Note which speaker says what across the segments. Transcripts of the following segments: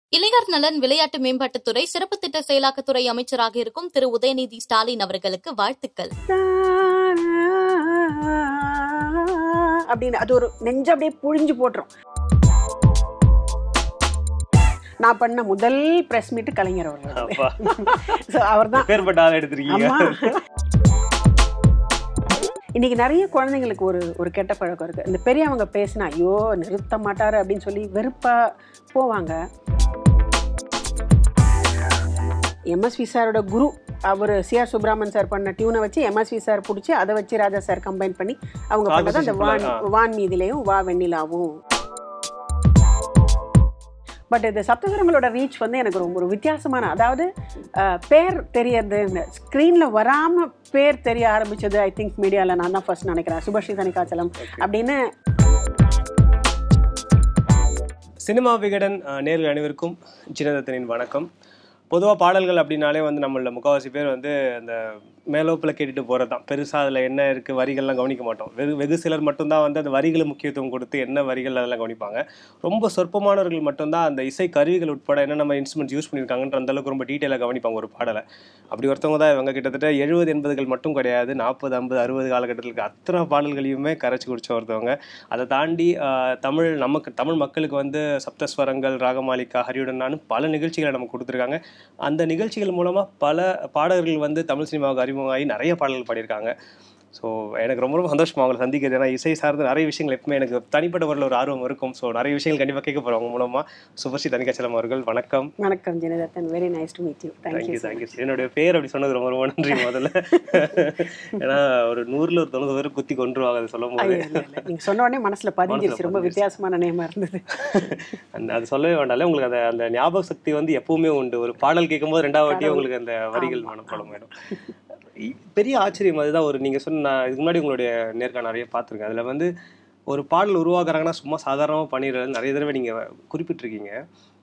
Speaker 1: இளைஞர் நலன் விளையாட்டு மேம்பாட்டுத்துறை சிறப்பு திட்ட செயலாக்கத்துறை அமைச்சராக இருக்கும் திரு உதயநிதி ஸ்டாலின் அவர்களுக்கு வாழ்த்துக்கள்
Speaker 2: அப்படின்னு அது ஒரு நெஞ்ச அப்படியே புழிஞ்சு போட்டுரும் நான் பண்ண முதல் பிரஸ் மீட் கலைஞர் அவர்கள்
Speaker 3: அப்பா
Speaker 2: அவர் தான்
Speaker 3: பேர்பட்ட ஆள் எடுத்திருக்கீங்க
Speaker 2: ஆமா இன்னைக்கு நிறைய குழந்தைங்களுக்கு ஒரு ஒரு கெட்ட பழக்கம் இருக்கு இந்த பெரியவங்க பேசினா ஐயோ நிறுத்த மாட்டாரு அப்படின்னு சொல்லி வெறுப்பா போவாங்க எம்எஸ்வி சாரோட குரு அவர் சிஆர் சுப்ரமன் சார் பண்ண டியூனை வச்சு எம்எஸ்வி சார் பிடிச்சி அதை வச்சு ராஜா சார் கம்பைன் பண்ணி அவங்க பண்ணது அந்த வான்
Speaker 3: Conversation
Speaker 2: வான் மீதிலையும் வா வெண்ணிலாவும் பட் இந்த சப்தஸ்வரங்களோட ரீச் வந்து எனக்கு ரொம்ப ஒரு வித்தியாசமான அதாவது அஹ், பேர் தெரியறது ஸ்க்ரீனில் வராமல் பேர் தெரிய ஆரம்பிச்சது ஐ திங்க் மீடியாவில் நான் தான் ஃபர்ஸ்ட் நினைக்கிறேன் சுபஸ்ரீ தனிகாச்சலம் அப்படின்னு
Speaker 3: சினிமா விகடன் அஹ், நேர்கள் அனைவருக்கும் சின்னதத்தனின் வணக்கம் பொதுவாக பாடல்கள் அப்படின்னாலே வந்து நம்மள முக்கால்வாசி பேர் வந்து அந்த மேலோப்பில் கேட்டுட்டு போகிறது தான் பெருசாக அதில் என்ன இருக்குது வரிகள்லாம் கவனிக்க மாட்டோம் வெகு வெகு சிலர் மட்டும்தான் வந்து அந்த வரிகளை முக்கியத்துவம் கொடுத்து என்ன வரிகள் அதெல்லாம் கவனிப்பாங்க ரொம்ப சொற்பமானவர்கள் மட்டும்தான் அந்த இசை கருவிகள் உட்பட என்ன நம்ம இன்ஸ்ட்ருமெண்ட்ஸ் யூஸ் பண்ணியிருக்காங்கன்ற அந்த அளவுக்கு ரொம்ப டீட்டெயிலாக கவனிப்பாங்க ஒரு பாடலை அப்படி ஒருத்தவங்க தான் இவங்க கிட்டத்தட்ட எழுபது எண்பதுகள் மட்டும் கிடையாது நாற்பது ஐம்பது அறுபது காலகட்டத்தில் அத்தனை பாடல்களையுமே கரைச்சி குடிச்ச ஒருத்தவங்க அதை தாண்டி ஆஹ், தமிழ் நமக்கு தமிழ் மக்களுக்கு வந்து சப்தஸ்வரங்கள் ராகமாலிகா ஹரியுடனானு பல நிகழ்ச்சிகளை நமக்கு கொடுத்துருக்காங்க அந்த நிகழ்ச்சிகள் மூலமாக பல பாடகர்கள் வந்து தமிழ் சினிமாவுக்கு அறிமுகமாகி நிறைய பாடல்கள் பாடியிருக்காங்க ஸோ எனக்கு ரொம்ப ரொம்ப சந்தோஷமா அவங்களை சந்திக்கிறது ஏன்னா இசை சார்ந்த நிறைய விஷயங்கள் எப்பவுமே எனக்கு தனிப்பட்ட முறையில் ஒரு ஆர்வம் இருக்கும் ஸோ நிறைய விஷயங்கள் கண்டிப்பாக கேட்க போகிறோம் அவங்க மூலமாக சுபஸ்ரீ தனிகாச்சலம் அவர்கள் வணக்கம்
Speaker 2: வணக்கம் ஜெனதத்தன் very nice to meet you thank you
Speaker 3: thank you thank you என்னுடைய பேர் அப்படி சொன்னது ரொம்ப ரொம்ப நன்றி முதல்ல ஏன்னா ஒரு நூறுல ஒரு தொண்ணூறு பேர் குத்தி கொண்டுருவாங்க அதை சொல்லும் போது
Speaker 2: நீங்க சொன்ன உடனே மனசுல பதிஞ்சிருச்சு ரொம்ப
Speaker 3: பதிஞ்சிருச்சு.
Speaker 2: வித்தியாசமான நேமா இருந்தது
Speaker 3: அந்த அது சொல்லவே வேண்டாம்ல உங்களுக்கு அந்த அந்த ஞாபக சக்தி வந்து எப்பவுமே உண்டு ஒரு பாடல் கேட்கும்போது ரெண்டாவது வாட்டியே உங்களுக்கு அந்த வரிகள் மனப்பாடம் ஆயிடும் இ- பெரிய ஆச்சரியம் அதுதான் ஒரு நீங்க சொன்ன நான் இதுக்கு முன்னாடி உங்களுடைய நேர்காணல் நிறைய பார்த்துருக்கேன் அதுல வந்து ஒரு பாடல் உருவாக்குறாங்கன்னா சும்மா சாதாரணமாக பண்ணிடுறது நிறைய தடவை நீங்க குறிப்பிட்டிருக்கீங்க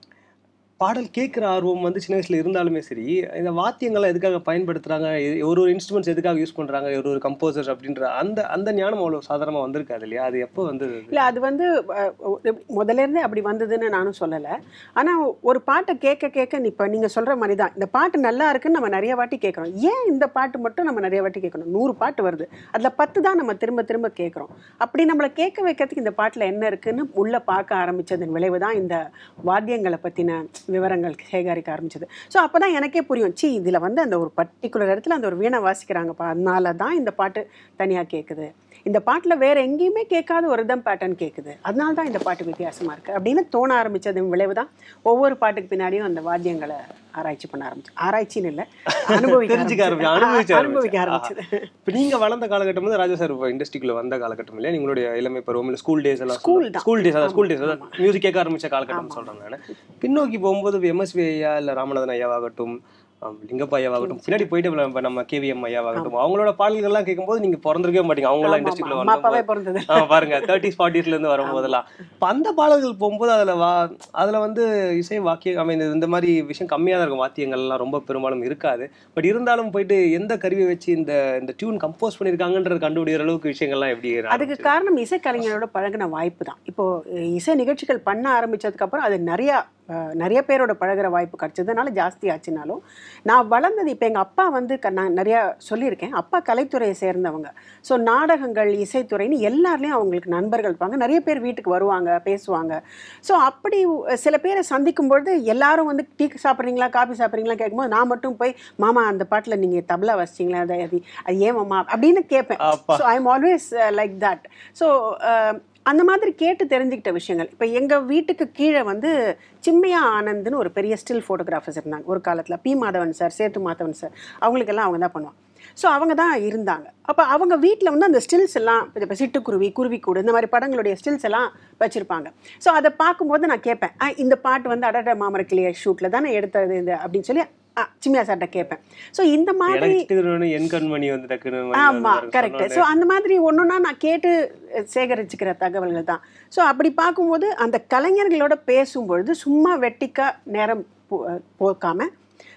Speaker 3: பாடல் கேட்குற ஆர்வம் வந்து சின்ன வயசுல இருந்தாலுமே சரி இந்த வாத்தியங்களை எதுக்காக பயன்படுத்துறாங்க எ- ஒரு ஒரு இன்ஸ்ட்ருமெண்ட்ஸ் எதுக்காக யூஸ் பண்றாங்க ஒரு ஒரு கம்போசர் அப்படின்ற அந்த அந்த ஞானம் அவ்வளோ சாதாரணமாக வந்திருக்காது இல்லையா அது எப்போ வந்து
Speaker 2: இல்ல அது வந்து அஹ், எப்படி- முதல்ல இருந்தே அப்படி வந்ததுன்னு நானும் சொல்லல ஆனா ஒரு பாட்டை கேட்க கேட்க இப்ப நீங்க சொல்ற மாதிரி தான் இந்த பாட்டு நல்லா இருக்குன்னு நம்ம நிறைய வாட்டி கேட்கறோம் ஏன் இந்த பாட்டு மட்டும் நம்ம நிறைய வாட்டி கேட்கணும் நூறு பாட்டு வருது அதுல பத்து தான் நம்ம திரும்ப திரும்ப கேட்கறோம் அப்படி நம்மளை கேட்க வைக்கிறதுக்கு இந்த பாட்டுல என்ன இருக்குன்னு உள்ள பார்க்க ஆரம்பிச்சதன் விளைவு தான் இந்த வாத்தியங்களை பத்தின விவரங்கள் சேகரிக்க ஆரம்பிச்சது ஸோ அப்பதான் எனக்கே புரியும் சி இதுல வந்து அந்த ஒரு பர்டிகுலர் இடத்துல அந்த ஒரு வீணை வாசிக்கிறாங்கப்பா அதனால தான் இந்த பாட்டு தனியா கேட்குது இந்த பாட்டுல வேற எங்கேயுமே கேட்காத ஒரு ரிதம் பேட்டர்ன் கேட்குது அதனால தான் இந்த பாட்டு வித்தியாசமா இருக்கு அப்படின்னு தோண ஆரம்பிச்சதன் விளைவு தான் ஒவ்வொரு பாட்டுக்கு பின்னாடியும் அந்த வாத்தியங்களை ஆராய்ச்சி பண்ண ஆரம்பிச்சு ஆராய்ச்சின்னு இல்லை அனுபவிக்க
Speaker 3: தெரிஞ்சுக்க ஆரம்பிச்சு,
Speaker 2: ஆரம்பிச்சு.
Speaker 3: அனுபவிச்சு
Speaker 2: அனுபவிக்க
Speaker 3: ஆரம்பிச்சு.
Speaker 2: ஆரம்பிச்சது
Speaker 3: இப்போ நீங்க வளர்ந்த காலகட்டம் வந்து ராஜா சார் இண்டஸ்ட்ரிக்குள்ள வந்த காலகட்டம் இல்லையா உங்களுடைய இளமை பருவம் இல்லை ஸ்கூல் டேஸ் எல்லாம்
Speaker 2: School தான்.
Speaker 3: ஸ்கூல் டேஸ் அதான் ஸ்கூல் டேஸ்
Speaker 2: ஆமா,
Speaker 3: அதான் மியூசிக் கேட்க ஆரம்பிச்ச காலகட்டம் சொல்றேன் நான் பின்னோக்கி போகும்போது எம்எஸ்வி ஐயா இல்ல ராமநாதன் ஐயாவாகட்டும் ஆம், லிங்கப்பா ஐயாவாகட்டும் பின்னாடி போயிட்டு நம்ம- நம்ம கேவிஎம் ஐயாவாகட்டும் அவங்களோட பாடல்கள்லாம் கேட்கும்போது நீங்க பிறந்திருக்கவே மாட்டீங்க அவங்க எல்லாம்
Speaker 2: ஆமா,
Speaker 3: இண்டஸ்ட்ரிக்குள்ள
Speaker 2: அம்மா அப்பாவே
Speaker 3: வந்து
Speaker 2: பிறந்தது
Speaker 3: ஆ, பாருங்க தேர்ட்டிஸ் ஃபார்ட்டிஸ்ல இருந்து வரும்போதெல்லாம் இப்ப அந்த பாடல்கள் போகும்போது அதுல வா அதுல வந்து இசை வாக்கியம் ஐ மீன் இந்த மாதிரி விஷயம் கம்மியா தான் இருக்கும் வாத்தியங்கள்லாம் ரொம்ப பெரும்பாலும் இருக்காது பட் இருந்தாலும் போயிட்டு எந்த கருவியை வச்சு இந்த இந்த டியூன் கம்போஸ் பண்ணிருக்காங்கன்றது கண்டுபிடிக்கிற அளவுக்கு விஷயங்கள்லாம் எப்படி
Speaker 2: அதுக்கு
Speaker 3: ஆரம்பிச்சது?
Speaker 2: காரணம் இசைக்கலைஞரோட பழகின வாய்ப்பு தான் இப்போ அஹ், இசை நிகழ்ச்சிகள் பண்ண ஆரம்பிச்சதுக்கு அப்புறம் அது நிறைய அஹ், நிறைய பேரோட பழகுற வாய்ப்பு கிடைச்சதுனால ஜாஸ்தி ஆச்சுனாலும் நான் வளர்ந்தது இப்போ எங்கள் அப்பா வந்து க- நான் நிறையா சொல்லியிருக்கேன் அப்பா கலைத்துறையை சேர்ந்தவங்க ஸோ நாடகங்கள் இசைத்துறைன்னு எல்லாருலேயும் அவங்களுக்கு நண்பர்கள் இருப்பாங்க நிறைய பேர் வீட்டுக்கு வருவாங்க பேசுவாங்க ஸோ அப்படி அஹ், சில பேரை சந்திக்கும் பொழுது எல்லாரும் வந்து டீ சாப்பிட்றீங்களா காபி சாப்பிட்றீங்களா கேட்கும்போது நான் மட்டும் போய் மாமா அந்த பாட்டில் நீங்கள் தபலா வச்சிங்களா அது அது அது ஏன் மாமா அப்படின்னு கேட்பேன்
Speaker 3: அப்பா
Speaker 2: so I am always like that so அந்த மாதிரி கேட்டு தெரிஞ்சுக்கிட்ட விஷயங்கள் இப்போ எங்கள் வீட்டுக்கு கீழே வந்து சிம்மையா ஆனந்த்னு ஒரு பெரிய ஸ்டில் ஃபோட்டோகிராஃபர்ஸ் இருந்தாங்க ஒரு காலத்தில் பி மாதவன் சார் சேத்து மாதவன் சார் அவங்களுக்கெல்லாம் அவங்க தான் பண்ணுவாங்க ஸோ அவங்க தான் இருந்தாங்க அப்போ அவங்க வீட்டில் வந்து அந்த ஸ்டில்ஸ் எல்லாம் இப்போ சிட்டுக்குருவி குருவிக்கூடு இந்த மாதிரி படங்களுடைய ஸ்டில்ஸ் எல்லாம் வச்சுருப்பாங்க ஸோ அதை பார்க்கும்போது நான் கேட்பேன் "ஆ, இந்த பாட்டு வந்து அடட மாமரக்கிளிய ஷூட்டில் தானே எடுத்தது இந்த அப்படின்னு சொல்லி ஆ, சிம்மியா சார்கிட்ட கேட்பேன் ஸோ இந்த மாதிரி
Speaker 3: எனக்கு திடீர்னு என் கண்மணி வந்து டக்குன்னு மைண்ட்ல
Speaker 2: ஆமா
Speaker 3: வந்து
Speaker 2: கரெக்ட்
Speaker 3: சொன்ன
Speaker 2: ஸோ அந்த மாதிரி ஒண்ணுன்னா நான் கேட்டு அஹ், சேகரிச்சுக்கிற தகவல்கள் தான் ஸோ அப்படி பார்க்கும்போது அந்த கலைஞர்களோட பேசும்பொழுது சும்மா வெட்டிக்கா நேரம் போ- அஹ், போக்காம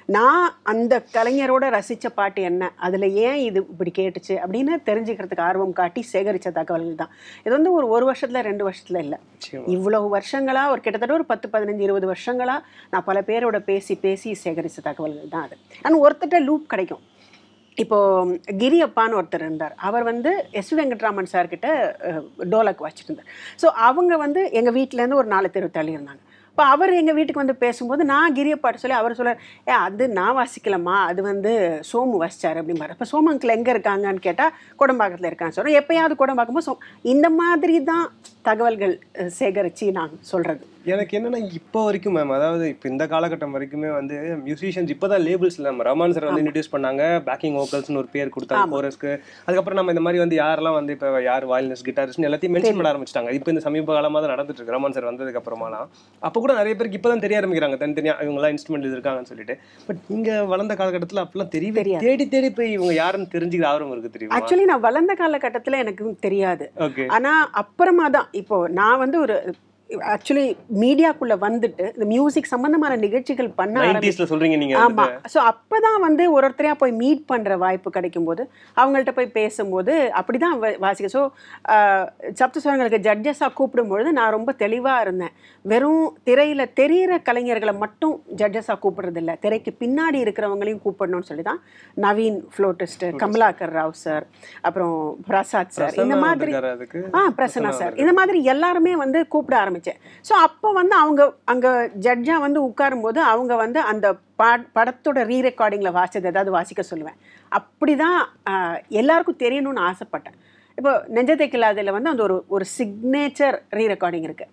Speaker 2: நான் அந்த கலைஞரோட ரசித்த பாட்டு என்ன அதில் ஏன் இது இப்படி கேட்டுச்சு அப்படின்னு தெரிஞ்சுக்கிறதுக்கு ஆர்வம் காட்டி சேகரித்த தகவல்கள் தான் இது வந்து ஒரு ஒரு வருஷத்தில் ரெண்டு வருஷத்தில் இல்லை
Speaker 3: நிச்சயமா.
Speaker 2: இவ்வளவு வருஷங்களா ஒரு கிட்டத்தட்ட ஒரு பத்து பதினஞ்சு இருபது வருஷங்களா நான் பல பேரோட பேசி பேசி சேகரித்த தகவல்கள் தான் அது ஆனால் ஒருத்தர்கிட்ட லூப் கிடைக்கும் இப்போ கிரி அப்பான்னு ஒருத்தர் இருந்தார் அவர் வந்து எஸ் வெங்கட்ராமன் சார்கிட்ட டோலக் வச்சுட்டு இருந்தார் ஸோ அவங்க வந்து எங்கள் வீட்டிலேருந்து ஒரு நாலு தெரு தள்ளி இருந்தாங்க இப்போ அவர் எங்கள் வீட்டுக்கு வந்து பேசும்போது நான் கிரியப்பாட்டு சொல்லி அவர் சொல்ல ஏ அது நான் வாசிக்கலம்மா அது வந்து சோமு வாசிச்சார் அப்படிம்பாரு இப்போ சோமு அங்கிள் எங்கே இருக்காங்கன்னு கேட்டால் குடம்பாக்கத்தில் இருக்கான்னு சொல்கிறேன் எப்பயாவது குடம்பாக்கும்போது சோ இந்த மாதிரி தான் தகவல்கள் அஹ், சேகரித்து நான் சொல்கிறது
Speaker 3: எனக்கு என்னன்னா இப்போ வரைக்கும் மேம் அதாவது இப்போ இந்த காலகட்டம் வரைக்குமே வந்து மியூசிஷியன்ஸ் இப்போதான் லேபிள்ஸ் நம்ம ரமான் சார் வந்து இன்ட்ரடியூஸ் பண்ணாங்க பேக்கிங் வோக்கல்ஸ்னு ஒரு பேர் கொடுத்தாங்க கோரஸ்க்கு அதுக்கப்புறம் நம்ம இந்த மாதிரி வந்து யாரெல்லாம் வந்து இப்போ யார் வயலினிஸ்ட் கிட்டாரிஸ்ட் எல்லாத்தையும் மென்ஷன் பண்ண ஆரம்பிச்சிட்டாங்க இப்போ இந்த சமீப காலமாக தான் நடந்துட்டு இருக்கு ரமான் சார் வந்ததுக்கு அப்புறமாலாம் அப்போ கூட நிறைய பேருக்கு இப்போ தான் தெரிய ஆரம்பிக்கிறாங்க தனித்தனியா இவங்கலாம் இன்ஸ்ட்ருமெண்ட் இருக்காங்கன்னு சொல்லிட்டு பட் நீங்க வளர்ந்த காலகட்டத்தில் அப்பெல்லாம் தெரியவே
Speaker 2: தெரியாது.
Speaker 3: தேடி தேடி போய் இவங்க யாருன்னு தெரிஞ்சுக்கிற ஆர்வம் இருக்கு தெரியுமா
Speaker 2: ஆக்சுவலி நான் வளர்ந்த காலகட்டத்தில் எனக்கு தெரியாது
Speaker 3: ஓகே
Speaker 2: ஆனால் அப்புறமா தான் இப்போ நான் வந்து ஒரு ஆக்சுவலி மீடியாக்குள்ளே வந்துட்டு இந்த மியூசிக் சம்பந்தமான நிகழ்ச்சிகள் பண்ண ஆரம்பி
Speaker 3: நைன்டிஸ்ல சொல்றீங்க நீங்க
Speaker 2: ஆமா ஸோ அப்பதான் வந்து ஒரு ஒருத்தரையா போய் மீட் பண்ற வாய்ப்பு கிடைக்கும் போது அவங்கள்ட்ட போய் பேசும்போது அப்படிதான் வ- வாசிக்க ஸோ சப்தஸ்வரங்களுக்கு ஜட்ஜஸாக கூப்பிடும்பொழுது நான் ரொம்ப தெளிவா இருந்தேன் வெறும் திரையில தெரியிற கலைஞர்களை மட்டும் ஜட்ஜஸாக கூப்பிடுறது இல்ல திரைக்கு பின்னாடி இருக்கிறவங்களையும் கூப்பிடணும்னு சொல்லி தான் நவீன் ஃப்ளோட்டிஸ்ட் கமலாகர் ராவ் சார் அப்புறம் பிரசாத் சார் இந்த
Speaker 3: பிரசன்னா
Speaker 2: மாதிரி
Speaker 3: வந்திருக்காரு அதுக்கு
Speaker 2: ஆ பிரசன்னா சார் இந்த மாதிரி எல்லாருமே வந்து கூப்பிட ஆரம்பித்தேன் ஸோ அப்போ வந்து அவங்க அங்கே ஜட்ஜாக வந்து உட்காரும்போது அவங்க வந்து அந்த பா படத்தோட ரீ ரெக்கார்டிங்கில் வாசிச்சது ஏதாவது வாசிக்க சொல்லுவேன் அப்படி தான் எல்லாருக்கும் தெரியணும்னு ஆசைப்பட்டேன் இப்போ நெஞ்சத்தை கில்லாதில் வந்து அந்த ஒரு ஒரு சிக்னேச்சர் ரீ ரெக்கார்டிங் இருக்கு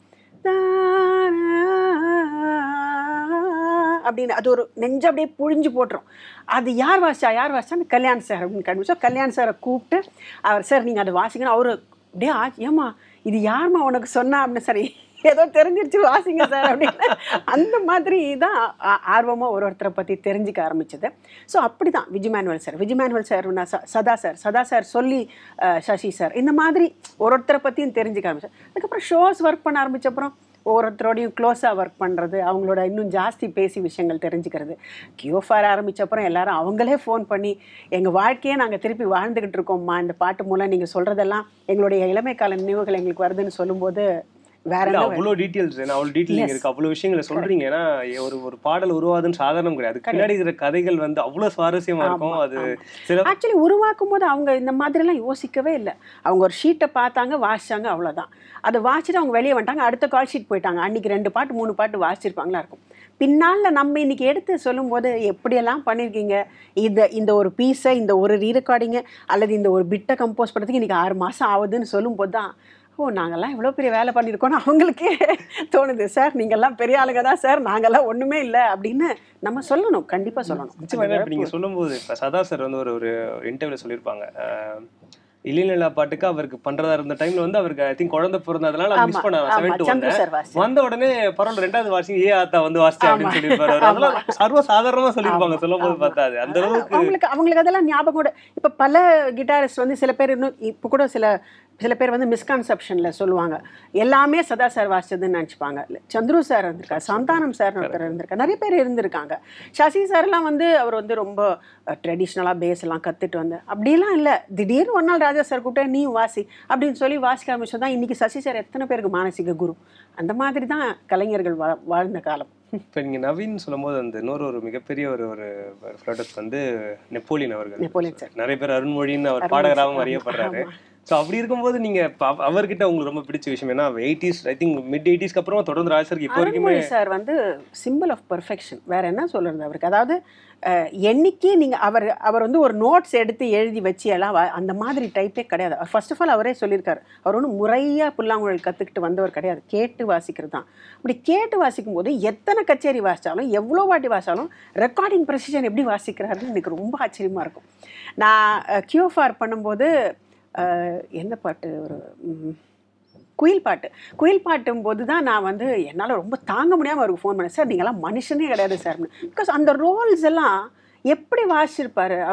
Speaker 2: அப்படின்னு அது ஒரு நெஞ்சு அப்படியே புழிஞ்சு போட்டுரும் அது யார் வாசிச்சா யார் வாசிச்சா கல்யாண் சார் அப்படின்னு கண்டுபிடிச்சோம் கல்யாண் சாரை கூப்பிட்டு அவர் சார் நீங்கள் அதை வாசிக்கணும் அவரு அப்படியே ஆ ஏம்மா இது யாரும்மா உனக்கு சொன்னா அப்படின்னு சரி ஏதோ தெரிஞ்சிருச்சு வாசிங்க சார் அப்படின்னு அந்த மாதிரி தான் ஆ- ஆர்வமா ஒரு ஒருத்தரை பற்றி தெரிஞ்சுக்க ஆரம்பிச்சது ஸோ அப்படி தான் விஜய் மேனுவல் சார் விஜய் மேனுவல் சார் நான் ச- சதா சார் சதா சார் சொல்லி அஹ், சசி சார் இந்த மாதிரி ஒரு ஒருத்தரை பற்றியும் தெரிஞ்சுக்க ஆரம்பிச்சேன் அதுக்கப்புறம் ஷோஸ் ஒர்க் பண்ண ஆரம்பிச்ச அப்புறம் ஒவ்வொருத்தரோடையும் க்ளோஸாக ஒர்க் பண்ணுறது அவங்களோட இன்னும் ஜாஸ்தி பேசி விஷயங்கள் தெரிஞ்சுக்கிறது கியூஃபார் ஆரம்பிச்ச அப்புறம் எல்லாரும் அவங்களே ஃபோன் பண்ணி எங்கள் வாழ்க்கையே நாங்கள் திருப்பி வாழ்ந்துக்கிட்டு இருக்கோம்மா இந்த பாட்டு மூலம் நீங்கள் சொல்கிறதெல்லாம் எங்களுடைய இளமை கால நினைவுகள் எங்களுக்கு வருதுன்னு சொல்லும்போது வேற
Speaker 3: இல்ல,
Speaker 2: level.
Speaker 3: அவ்வளோ டீட்டெயில்ஸ் அவ்வளோ டீட்டெயிலிங் இருக்கு அவ்வளோ விஷயங்களை சொல்றீங்க ஏன்னா ஒரு ஒரு பாடல் உருவாதுன்னு சாதாரணம் கிடையாது அதுக்கு பின்னாடி இருக்கிற கதைகள் வந்து அவ்வளோ சுவாரஸ்யமா இருக்கும்
Speaker 2: ஆமா,
Speaker 3: அது
Speaker 2: ஆமா.
Speaker 3: சில
Speaker 2: ஆக்சுவலி உருவாக்கும் போது அவங்க இந்த மாதிரிலாம் யோசிக்கவே இல்லை அவங்க ஒரு ஷீட்டை பார்த்தாங்க வாசிச்சாங்க அவ்வளோதான் அதை வாசிட்டு அவங்க வெளியே வந்துட்டாங்க அடுத்த கால் ஷீட் போயிட்டாங்க அன்னைக்கு ரெண்டு பாட்டு மூணு பாட்டு வாசிச்சிருப்பாங்களா இருக்கும் பின்னால் நம்ம இன்னைக்கு எடுத்து சொல்லும்போது எப்படியெல்லாம் பண்ணியிருக்கீங்க இந்த இந்த ஒரு பீஸை இந்த ஒரு ரீ ரெக்கார்டிங்கை அல்லது இந்த ஒரு பிட்டை கம்போஸ் பண்ணுறதுக்கு இன்னைக்கு ஆறு மாதம் ஆகுதுன்னு சொல்லும்போது தான் ஓ நாங்கெல்லாம் இவ்வளோ பெரிய வேலை பண்ணியிருக்கோம்னு அவங்களுக்கே தோணுது சார் நீங்கள்லாம் பெரிய ஆளுங்க தான் சார் நாங்கெல்லாம் ஒன்றுமே இல்லை அப்படின்னு நம்ம சொல்லணும் கண்டிப்பாக சொல்லணும்
Speaker 3: நிச்சயமா ஏன்னா இப்ப நீங்க சொல்லும்போது இப்ப சதா சார் வந்து ஒரு ஒரு இன்டர்வியூல சொல்லியிருப்பாங்க அஹ், இளைநிலா பாட்டுக்கு அவருக்கு பண்றதா இருந்த டைம்ல வந்து அவருக்கு ஐ திங்க் குழந்தை பிறந்ததுனால
Speaker 2: ஆமா,
Speaker 3: மிஸ் பண்ண
Speaker 2: ஆமா,
Speaker 3: செவன் டு
Speaker 2: சந்துரு சார் வாசி
Speaker 3: வந்த உடனே பரவாயில்ல ரெண்டாவது வாசிங்க ஏ ஆத்தா வந்து வாசிச்சா அப்படின்னு
Speaker 2: ஆமா.
Speaker 3: சொல்லியிருப்பாரு அவர். அதெல்லாம் சர்வ சாதாரணமா சொல்லியிருப்பாங்க சொல்லும் போது
Speaker 2: ஆமா.
Speaker 3: பார்த்தா அது அந்த
Speaker 2: அதான்
Speaker 3: அளவுக்கு
Speaker 2: அவங்களுக்கு அவங்களுக்கு அதெல்லாம் ஞாபகம் கூட இப்போ பல கிட்டாரிஸ்ட் வந்து சில பேர் இன்னும் இப்போ கூட சில சில பேர் வந்து மிஸ்கான்செப்ஷனில் சொல்லுவாங்க எல்லாமே சதா சார் வாசிச்சதுன்னு நினச்சிப்பாங்க சந்துரு சார் இருந்திருக்காரு சந்தானம் சார் ஒருத்தர் இருந்திருக்காரு நிறைய பேர் இருந்திருக்காங்க சசி சார்லாம் வந்து அவர் வந்து ரொம்ப ட்ரெடிஷ்னலாக பேஸ் எல்லாம் கற்றுட்டு வந்து அப்படிலாம் இல்லை திடீர்னு ஒரு நாள் ராஜா சார் கூப்பிட்டு நீ வாசி அப்படின்னு சொல்லி வாசிக்க ஆரம்பிச்சது தான் இன்றைக்கி சசி சார் எத்தனை பேருக்கு மானசீக குரு அந்த மாதிரி தான் கலைஞர்கள் வா வாழ்ந்த காலம்
Speaker 3: இப்போ நீங்க நவீன் சொல்லும்போது அந்த இன்னொரு ஒரு மிகப்பெரிய ஒரு ஒரு ஃபிளோட்டஸ் வந்து நெப்போலியன் அவர்கள்
Speaker 2: நெப்போலியன் சார்
Speaker 3: நிறைய பேர் அருண்மொழின்னு அவர்
Speaker 2: அருண்மொழி
Speaker 3: பாடகராகவும்
Speaker 2: சார்,
Speaker 3: அறியப்படுறாரு
Speaker 2: ஆமா.
Speaker 3: ஸோ அப்படி இருக்கும்போது நீங்க இப்ப அவ- அவர்கிட்ட உங்களுக்கு ரொம்ப பிடிச்ச விஷயம் ஏன்னா எயிட்டிஸ் ஐ திங்க் மிட் எயிட்டிஸ்க்கு அப்புறமா தொடர்ந்து ராஜசருக்கு இப்போ வரைக்குமே
Speaker 2: அருண்மொழி சார் வந்து சிம்பிள் ஆஃப் பெர்ஃபெக்ஷன் வேற என்ன சொல்றது அவருக்கு அதாவது அஹ், என்னைக்கு நீங்க அவர் அவர் வந்து ஒரு நோட்ஸ் எடுத்து எழுதி வச்சு எல்லாம் வா- அந்த மாதிரி டைப்பே கிடையாது ஃபர்ஸ்ட் ஆஃப் ஆல் அவரே சொல்லியிருக்காரு அவர் ஒன்றும் முறையாக புல்லாங்குழல் கற்றுக்கிட்டு வந்தவர் கிடையாது கேட்டு வாசிக்கிறது தான் அப்படி கேட்டு வாசிக்கும் போது எத்தனை கச்சேரி வாசித்தாலும் எவ்வளோ வாட்டி வாசித்தாலும் ரெக்கார்டிங் ப்ரெசிஷன் எப்படி வாசிக்கிறாருன்னு எனக்கு ரொம்ப ஆச்சரியமாக இருக்கும் நான் கியூஎஃப்ஆர் பண்ணும்போது அஹ், எந்த பாட்டு ஒரு ம், குயில் பாட்டு குயில் பாட்டும் போது தான் நான் வந்து என்னால் ரொம்ப தாங்க முடியாமல் அவருக்கு ஃபோன் பண்ணேன் சார் நீங்களாம் மனுஷனே கிடையாது சார் பிகாஸ் அந்த ரோல்ஸ் எல்லாம் எப்படி வாசிச்சிருப்பாரு அவர்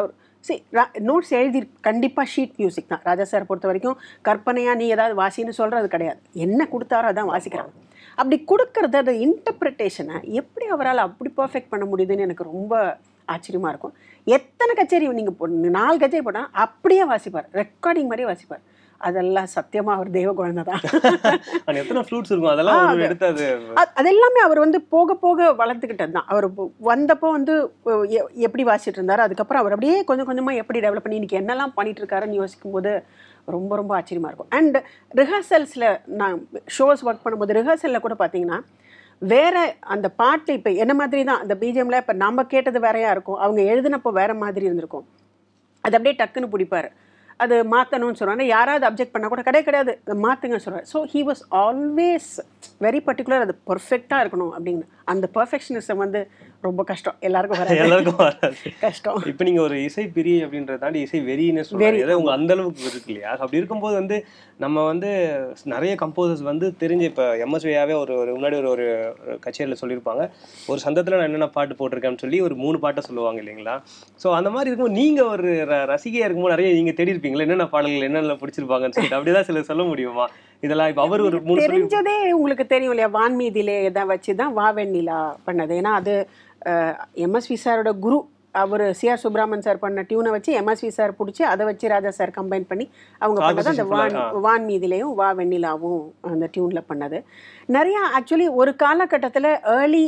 Speaker 2: சரி நோட்ஸ் எழுதி கண்டிப்பாக ஷீட் மியூசிக் தான் ராஜா சார் பொறுத்த வரைக்கும் கற்பனையாக நீ ஏதாவது வாசின்னு சொல்கிறது கிடையாது என்ன கொடுத்தாரோ அதான் வாசிக்கிறாங்க அப்படி கொடுக்கறது அது இன்டர்பிரிட்டேஷனை எப்படி அவரால் அப்படி பர்ஃபெக்ட் பண்ண முடியுதுன்னு எனக்கு ரொம்ப ஆச்சரியமாக இருக்கும் எத்தனை கச்சேரி நீங்கள் போ நாலு கச்சேரி போட்டால் அப்படியே வாசிப்பார் ரெக்கார்டிங் மாதிரியே வாசிப்பார் அதெல்லாம் சத்தியமாக அவர் தெய்வ குழந்தை தான்
Speaker 3: ஆனா எத்தனை ஃப்ளூட்ஸ் இருக்கும் அதெல்லாம்
Speaker 2: ஆ,
Speaker 3: ஒரு
Speaker 2: அது-
Speaker 3: எடுத்து அது
Speaker 2: அது அது எல்லாமே அவர் வந்து போக போக வளர்த்துக்கிட்டது தான் அவர் இப்போ வந்தப்போ வந்து அஹ், எ- எப்படி வாசிட்டு இருந்தார் அதுக்கப்புறம் அவர் அப்படியே கொஞ்சம் கொஞ்சமாக எப்படி டெவலப் பண்ணி இன்னைக்கு என்னெல்லாம் பண்ணிட்டு இருக்காருன்னு யோசிக்கும் போது ரொம்ப ரொம்ப ஆச்சரியமா இருக்கும் அண்ட் ரிஹர்சல்ஸில் நான் ஷோஸ் ஒர்க் பண்ணும்போது ரிஹர்சலில் கூட பார்த்தீங்கன்னா வேற அந்த பாட்டு இப்போ என்ன மாதிரி தான் அந்த பிஜிஎம்ல இப்போ நம்ம கேட்டது வேறையா இருக்கும் அவங்க எழுதினப்போ வேற மாதிரி இருந்திருக்கும் அது அப்படியே டக்குன்னு பிடிப்பாரு அது மாற்றணும்னு சொல்லுவாங்க யாராவது அப்ஜெக்ட் பண்ணால் கூட கிடையாது கிடையாது அதை மாற்றுங்க சொல்கிறார் so he was always very particular அது பர்ஃபெக்டாக இருக்கணும் அப்படின்னு அந்த பர்ஃபெக்ஷனிசம் வந்து ரொம்ப கஷ்டம் எல்லாருக்கும் வராது
Speaker 3: எல்லாருக்கும் வராது
Speaker 2: கஷ்டம்
Speaker 3: இப்போ நீங்க ஒரு இசை பிரி அப்படின்றத தாண்டி இசை வெறின்னு சொல்றீங்க ஏதோ உங்க அந்த அளவுக்கு இருக்கு இல்லையா அப்படி இருக்கும்போது வந்து நம்ம வந்து நிறைய கம்போசர்ஸ் வந்து தெரிஞ்ச இப்போ எம்எஸ்வியாவே ஒரு ஒரு முன்னாடி ஒரு ஒரு கச்சேரியில் சொல்லியிருப்பாங்க ஒரு சந்தத்தில் நான் என்னென்ன பாட்டு போட்டிருக்கேன்னு சொல்லி ஒரு மூணு பாட்டை சொல்லுவாங்க இல்லைங்களா ஸோ அந்த மாதிரி இருக்கும்போது நீங்க ஒரு ர- ரசிகையா இருக்கும்போது நிறைய நீங்க தேடி இருப்பீங்களா என்னென்ன பாடல்கள் என்னென்ன பிடிச்சிருப்பாங்கன்னு சொல்லிட்டு அப்படிதான் சில சொல்ல முடியுமா இதெல்லாம் இப்போ அவர் ஒரு மூணு சொல்லி
Speaker 2: தெரிஞ்சதே உங்களுக்கு தெரியும் இல்லையா வான்மீதியிலே இதை வச்சு தான் வாவெண்ணிலா பண்ணது ஏன்னா அது எம்எஸ்வி சாரோட குரு அவர் சிஆர் சுப்ரமன் சார் பண்ண டியூனை வச்சு எம்எஸ்வி சார் பிடிச்சி அதை வச்சு ராஜா சார் கம்பைன் பண்ணி அவங்க பண்ணது அந்த வான் வான் மீதிலையும் வா வெண்ணிலாவும் அந்த டியூனில் பண்ணது நிறையா ஆக்சுவலி ஒரு காலகட்டத்தில் ஏர்லி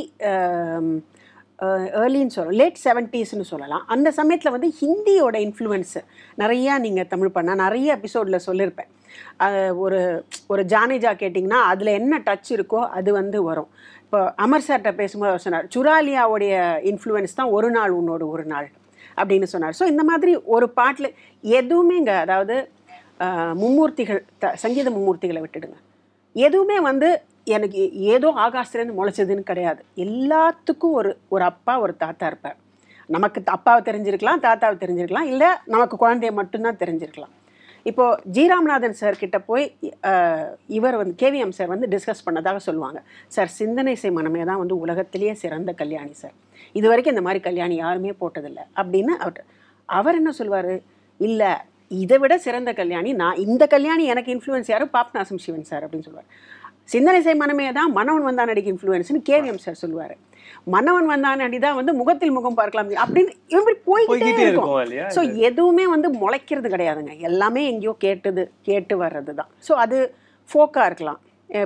Speaker 2: ஏர்லின்னு சொல்லலாம் லேட் செவன்ட்டீஸ்னு சொல்லலாம் அந்த சமயத்தில் வந்து ஹிந்தியோட இன்ஃப்ளூயன்ஸ் நிறையா நீங்கள் தமிழ் பண்ணால் நிறைய எபிசோடில் சொல்லியிருப்பேன் அஹ் ஒரு ஒரு ஜானேஜா கேட்டிங்கன்னா அதில் என்ன டச் இருக்கோ அது வந்து வரும் இப்போ அமர் சார்கிட்ட பேசும்போது அவர் சொன்னார் சுராலியாவுடைய இன்ஃப்ளூயன்ஸ் தான் ஒரு நாள் உன்னோட ஒரு நாள் அப்படின்னு சொன்னார் ஸோ இந்த மாதிரி ஒரு பாட்டில் எதுவுமேங்க அதாவது அஹ், மும்மூர்த்திகள் த சங்கீத மும்மூர்த்திகளை விட்டுடுங்க எதுவுமே வந்து எனக்கு ஏதோ ஆகாசத்துலேருந்து முளைச்சதுன்னு கிடையாது எல்லாத்துக்கும் ஒரு ஒரு அப்பா ஒரு தாத்தா இருப்பார் நமக்கு அப்பாவை தெரிஞ்சிருக்கலாம் தாத்தாவை தெரிஞ்சிருக்கலாம் இல்லை நமக்கு குழந்தைய மட்டும்தான் தெரிஞ்சிருக்கலாம் இப்போ ஜி ராமநாதன் சார் கிட்ட போய் அஹ், இவர் வந்து கேவிஎம் சார் வந்து டிஸ்கஸ் பண்ணதாக சொல்லுவாங்க சார் சிந்தனை செய் மனமே தான் வந்து உலகத்திலேயே சிறந்த கல்யாணி சார் இது வரைக்கும் இந்த மாதிரி கல்யாணி யாருமே போட்டதில்லை அப்படின்னு அவர் அவர் என்ன சொல்வார் இல்லை இதை விட சிறந்த கல்யாணி நான் இந்த கல்யாணி எனக்கு இன்ஃப்ளூயன்ஸ் யாரும் பாப்நாசம் சிவன் சார் அப்படின்னு சொல்லுவார் சிந்தனை செய் மனமே தான் மனவன் வந்தான் நடிக்க இன்ஃப்ளூயன்ஸ்னு கேவிஎம் சார் சொல்லுவார் மன்னவன் வந்தான் அடி தான் வந்து முகத்தில் முகம் பார்க்கலாம் அப்படின்னு இப்படி போய்கிட்டே
Speaker 3: போய்கிட்டே
Speaker 2: இருக்கும்
Speaker 3: இருக்கும் இல்லையா
Speaker 2: ஸோ எதுவுமே வந்து முளைக்கிறது கிடையாதுங்க எல்லாமே எங்கேயோ கேட்டது கேட்டு வர்றது தான் ஸோ அது ஃபோக்காக இருக்கலாம்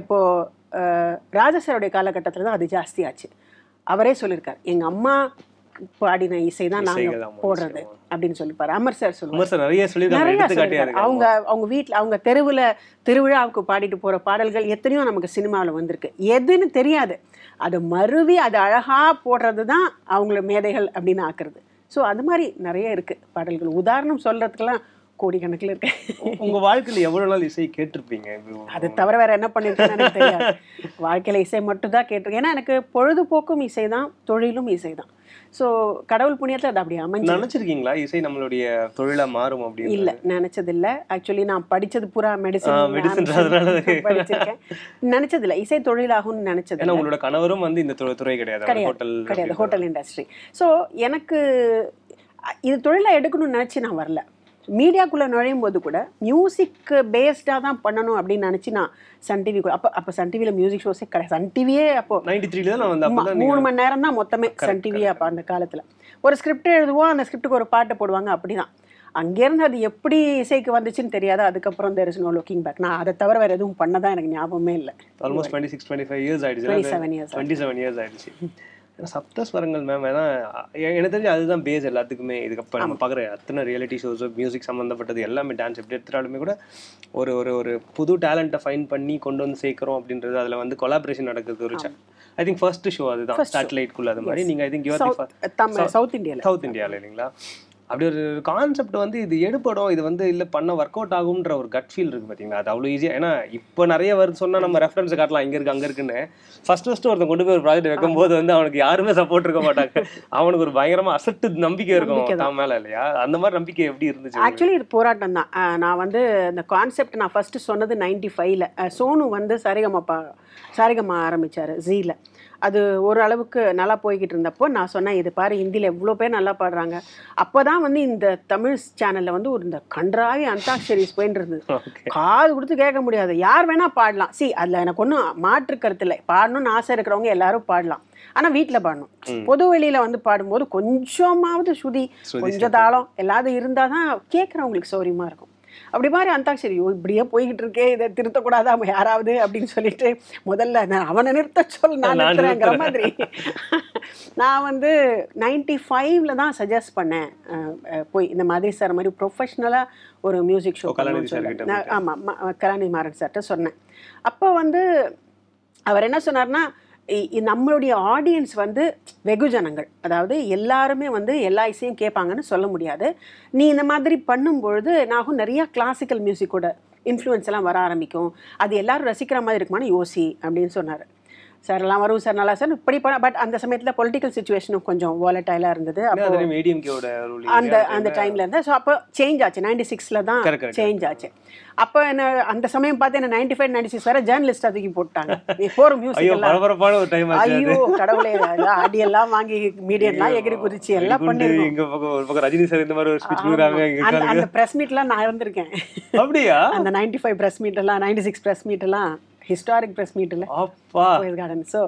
Speaker 2: இப்போது ராஜசாருடைய காலகட்டத்தில் தான் அது ஜாஸ்தியாச்சு அவரே சொல்லியிருக்கார் எங்கள் அம்மா பாடின இசை தான் நாங்கள்
Speaker 3: இசைகள் ஆமா,
Speaker 2: போடுறது
Speaker 3: நிச்சயமா.
Speaker 2: அப்படின்னு சொல்லிப்பார் அமர் சார் சொல்லுவார்
Speaker 3: அமர் சார் நிறைய சொல்லியிருக்காங்க
Speaker 2: நிறைய
Speaker 3: எடுத்துக்காட்டியா
Speaker 2: சொல்லியிருக்காரு.
Speaker 3: இருக்கு
Speaker 2: அவங்க அவங்க வீட்டில் அவங்க தெருவில் திருவிழாவுக்கு பாடிட்டு போகிற பாடல்கள் எத்தனையோ நமக்கு சினிமாவில் வந்திருக்கு எதுன்னு தெரியாது அதை மருவி அதை அழகாக போடுறது தான் அவங்கள மேதைகள் அப்படின்னு ஆக்குறது ஸோ அது மாதிரி நிறைய இருக்குது பாடல்கள் உதாரணம் சொல்கிறதுக்கெல்லாம் கோடிக்கணக்கில் இருக்கு
Speaker 3: உங்க வாழ்க்கையில எவ்வளவு நாள் இசை கேட்டிருப்பீங்க இப்போ
Speaker 2: அது தவிர வேற என்ன பண்ணிருக்கேன்னு எனக்கு தெரியாது வாழ்க்கையில் இசை மட்டும் தான் கேட்டிருக்கேன் ஏன்னா எனக்கு பொழுதுபோக்கும் இசை தான் தொழிலும் இசை தான் ஸோ கடவுள் புண்ணியத்தில் அது அப்படி அமைஞ்சு
Speaker 3: நினைச்சிருக்கீங்களா இசை நம்மளுடைய தொழிலா மாறும் அப்படின்னு
Speaker 2: இல்ல நினைச்சது இல்ல ஆக்சுவலி நான் படிச்சது பூரா
Speaker 3: ஆ,
Speaker 2: மெடிசன்
Speaker 3: medicine அதனால
Speaker 2: படிச்சிருக்கேன் நினைச்சது இல்ல இசை தொழிலாகும்னு நினைச்சது
Speaker 3: ஏன்னா
Speaker 2: இல்ல.
Speaker 3: உங்களோட கணவரும் வந்து இந்த துறை- துறை கிடையாது அவர்
Speaker 2: கிடையாது
Speaker 3: ஹோட்டல்
Speaker 2: கிடையாது ஹோட்டல் இண்டஸ்ட்ரி ஸோ எனக்கு அ, இது தொழிலா எடுக்கணும்னு நினைச்சு நான் வரல மீடியாக்குள்ளே நுழையும் போது கூட மியூசிக் பேஸ்டாக தான் பண்ணணும் அப்படின்னு நினச்சி நான் சன் டிவி கூட அப்போ அப்போ சன் டிவியில் மியூசிக் ஷோஸே கிடையாது சன் டிவியே அப்போ
Speaker 3: நைன்டி த்ரீல தான் நான் வந்து
Speaker 2: ஆமா,
Speaker 3: அப்பதான்
Speaker 2: மூணு மணி நேரம் தான் மொத்தமே சன் டிவி அப்போ அந்த காலத்தில் ஒரு ஸ்கிரிப்ட் எழுதுவோம் அந்த ஸ்கிரிப்டுக்கு ஒரு பாட்டு போடுவாங்க அப்படிதான் அங்கேருந்து அது எப்படி இசைக்கு வந்துச்சுன்னு தெரியாது அதுக்கப்புறம் there is no looking back நான் அதை தவிர வேறு எதுவும் பண்ணதான் எனக்கு ஞாபகமே இல்லை
Speaker 3: almost twenty six twenty five years ஆயிடுச்சு
Speaker 2: twenty seven years
Speaker 3: twenty seven years ஆயிடுச்சு ஏன்னா சப்தஸ்வரங்கள் மேம் ஏன்னா எ- எனக்கு தெரிஞ்சு அதுதான் பேஸ் எல்லாத்துக்குமே இதுக்கப்புறம் நம்ம பார்க்குற அத்தனை ரியாலிட்டி ஷோஸ் மியூசிக் சம்மந்தப்பட்டது எல்லாமே டான்ஸ் எப்படி எடுத்துட்டாலுமே கூட ஒரு ஒரு ஒரு புது டேலண்ட்டை ஃபைன் பண்ணி கொண்டு வந்து சேர்க்குறோம் அப்படின்றது அதில் வந்து கொலாபரேஷன் நடக்குது ஒரு ஐ திங்க் ஃபர்ஸ்ட் ஷோ அதுதான் சேட்டலைட்குள்ள அது மாதிரி நீங்கள் I think your
Speaker 2: south Tamil south இந்தியாவில்
Speaker 3: சவுத் இந்தியாவில் இல்லைங்களா அப்படி ஒரு கான்செப்ட் வந்து இது எடுபடும் இது வந்து இல்லை பண்ண ஒர்க் அவுட் ஆகும்ன்ற ஒரு கட் ஃபீல் இருக்கு பார்த்தீங்களா அது அவ்வளோ ஈஸியாக ஏன்னா இப்போ நிறைய வருது சொன்னால் நம்ம ரெஃபரன்ஸ் காட்டலாம் இங்கே இருக்கு அங்கே இருக்குன்னு ஃபர்ஸ்ட் ஃபர்ஸ்ட் ஒருத்தன் கொண்டு போய் ஒரு ப்ராஜெக்ட் வைக்கும்போது வந்து அவனுக்கு யாருமே சப்போர்ட் இருக்க மாட்டாங்க அவனுக்கு ஒரு பயங்கரமா அசட்டு நம்பிக்கை இருக்கும் தான் மேல இல்லையா அந்த மாதிரி நம்பிக்கை எப்படி இருந்துச்சு
Speaker 2: ஆக்சுவலி இது போராட்டம் தான் அஹ் நான் வந்து இந்த கான்செப்ட் நான் ஃபஸ்ட்டு சொன்னது நைன்டி ஃபைவ்ல சோனு வந்து சரிகமப்பா சரிகமா ஆரம்பித்தார் ஜீல அது ஓரளவுக்கு நல்லா போய்கிட்டு இருந்தப்போ நான் சொன்னேன் இது பாரு ஹிந்தியில் எவ்வளோ பேர் நல்லா பாடுறாங்க அப்போ தான் வந்து இந்த தமிழ் சேனலில் வந்து ஒரு இந்த கன்றாவி அந்தாக்ஷரிஸ் போயின்னு இருந்தது
Speaker 3: ஓகே
Speaker 2: காது கொடுத்து கேட்க முடியாது யார் வேணா பாடலாம் சி அதில் எனக்கு ஒன்றும் மாற்று கருத்து இல்லை பாடணும்னு ஆசை இருக்கிறவங்க எல்லாரும் பாடலாம் ஆனால் வீட்டில் பாடணும் பொது வெளியில் வந்து பாடும்போது கொஞ்சமாவது சுதி
Speaker 3: ஸ்ருதி
Speaker 2: கொஞ்சம் தாளம் எல்லாரும் இருந்தால் தான் கேட்குறவங்களுக்கு சௌரியமாக இருக்கும் அப்படி மாதிரி அந்தாக்ஷரி ஓ இப்படியே போய்கிட்டு இருக்கே இதை திருத்தக்கூடாதா யாராவது அப்படின்னு சொல்லிட்டு முதல்ல நான் அவனை நிறுத்த சொல் நான்
Speaker 3: நான்
Speaker 2: நிறுத்துறேங்கிற மாதிரி நான் வந்து நைன்டி ஃபைவ்ல தான் சஜஸ்ட் பண்ணேன் அஹ், அஹ், போய் இந்த மாதிரி சார் மாதிரி ப்ரொஃபஷ்னலாக ஒரு மியூசிக் ஷோ
Speaker 3: ஓ, கலாநிதி sir கிட்ட
Speaker 2: ஆமாம் கலாநிதி மாறன் சார்கிட்ட சொன்னேன் அப்போ வந்து அவர் என்ன சொன்னார்னா இ- இ- நம்மளுடைய ஆடியன்ஸ் வந்து வெகுஜனங்கள் அதாவது எல்லாருமே வந்து எல்லா இசையும் கேட்பாங்கன்னு சொல்ல முடியாது நீ இந்த மாதிரி பண்ணும்பொழுது நாகும் நிறைய கிளாசிக்கல் மியூசிக்கோட இன்ஃப்ளூயன்ஸ் எல்லாம் வர ஆரம்பிக்கும் அது எல்லாரும் ரசிக்கிற மாதிரி இருக்குமான்னு யோசி அப்படின்னு சொன்னார் சார் எல்லாம் வரும் சார் நல்லா சார் இப்படி பண்ண பட் அந்த சமயத்தில் பொலிட்டிக்கல் சுச்சுவேஷனும் கொஞ்சம் வாலட்டைலாக இருந்தது அப்போ
Speaker 3: ஏடிஎம்கேவோட ரூல்
Speaker 2: அந்த அந்த டைம்ல இருந்து ஸோ அப்போ சேஞ்ச் ஆச்சு நைன்டி சிக்ஸில் தான்
Speaker 3: Correct, correct,
Speaker 2: சேஞ்ச் ஆச்சு அப்போ என்ன அந்த சமயம் பார்த்து என்ன நைன்டி ஃபைவ் நைன்டி சிக்ஸ் வரை ஜேர்னலிஸ்டாக தூக்கி போட்டாங்க போகிற மியூசிக்
Speaker 3: ஐயோ
Speaker 2: எல்லாம்
Speaker 3: பரபரப்பான ஒரு டைம் ஆச்சு
Speaker 2: ஐயோ கடவுளே அதான் அடியெல்லாம் வாங்கி மீடியெல்லாம் எகிரி குதிச்சு எல்லாம்
Speaker 3: குண்டு,
Speaker 2: பண்ணிருக்கோம்
Speaker 3: இங்க பக்கம் ஒரு பக்கம் ரஜினி சார் இந்த மாதிரி ஒரு ஸ்பீச் கொடுக்குறாங்க இங்க
Speaker 2: அந்த
Speaker 3: உட்கார்ந்து.
Speaker 2: அந்த ப்ரெஸ் மீட்லாம் நான் இருந்திருக்கேன்
Speaker 3: அப்படியா
Speaker 2: அந்த நைன்டி ஃபைவ் ப்ரெஸ் மீட் எல்லாம் நைன்டி சிக்ஸ் ப்ரெஸ் மீட் எல்லாம் ஹிஸ்டாரிக் ப்ரெஸ் மீட்டில்
Speaker 3: அப்பா
Speaker 2: போயஸ் கார்டன் ஸோ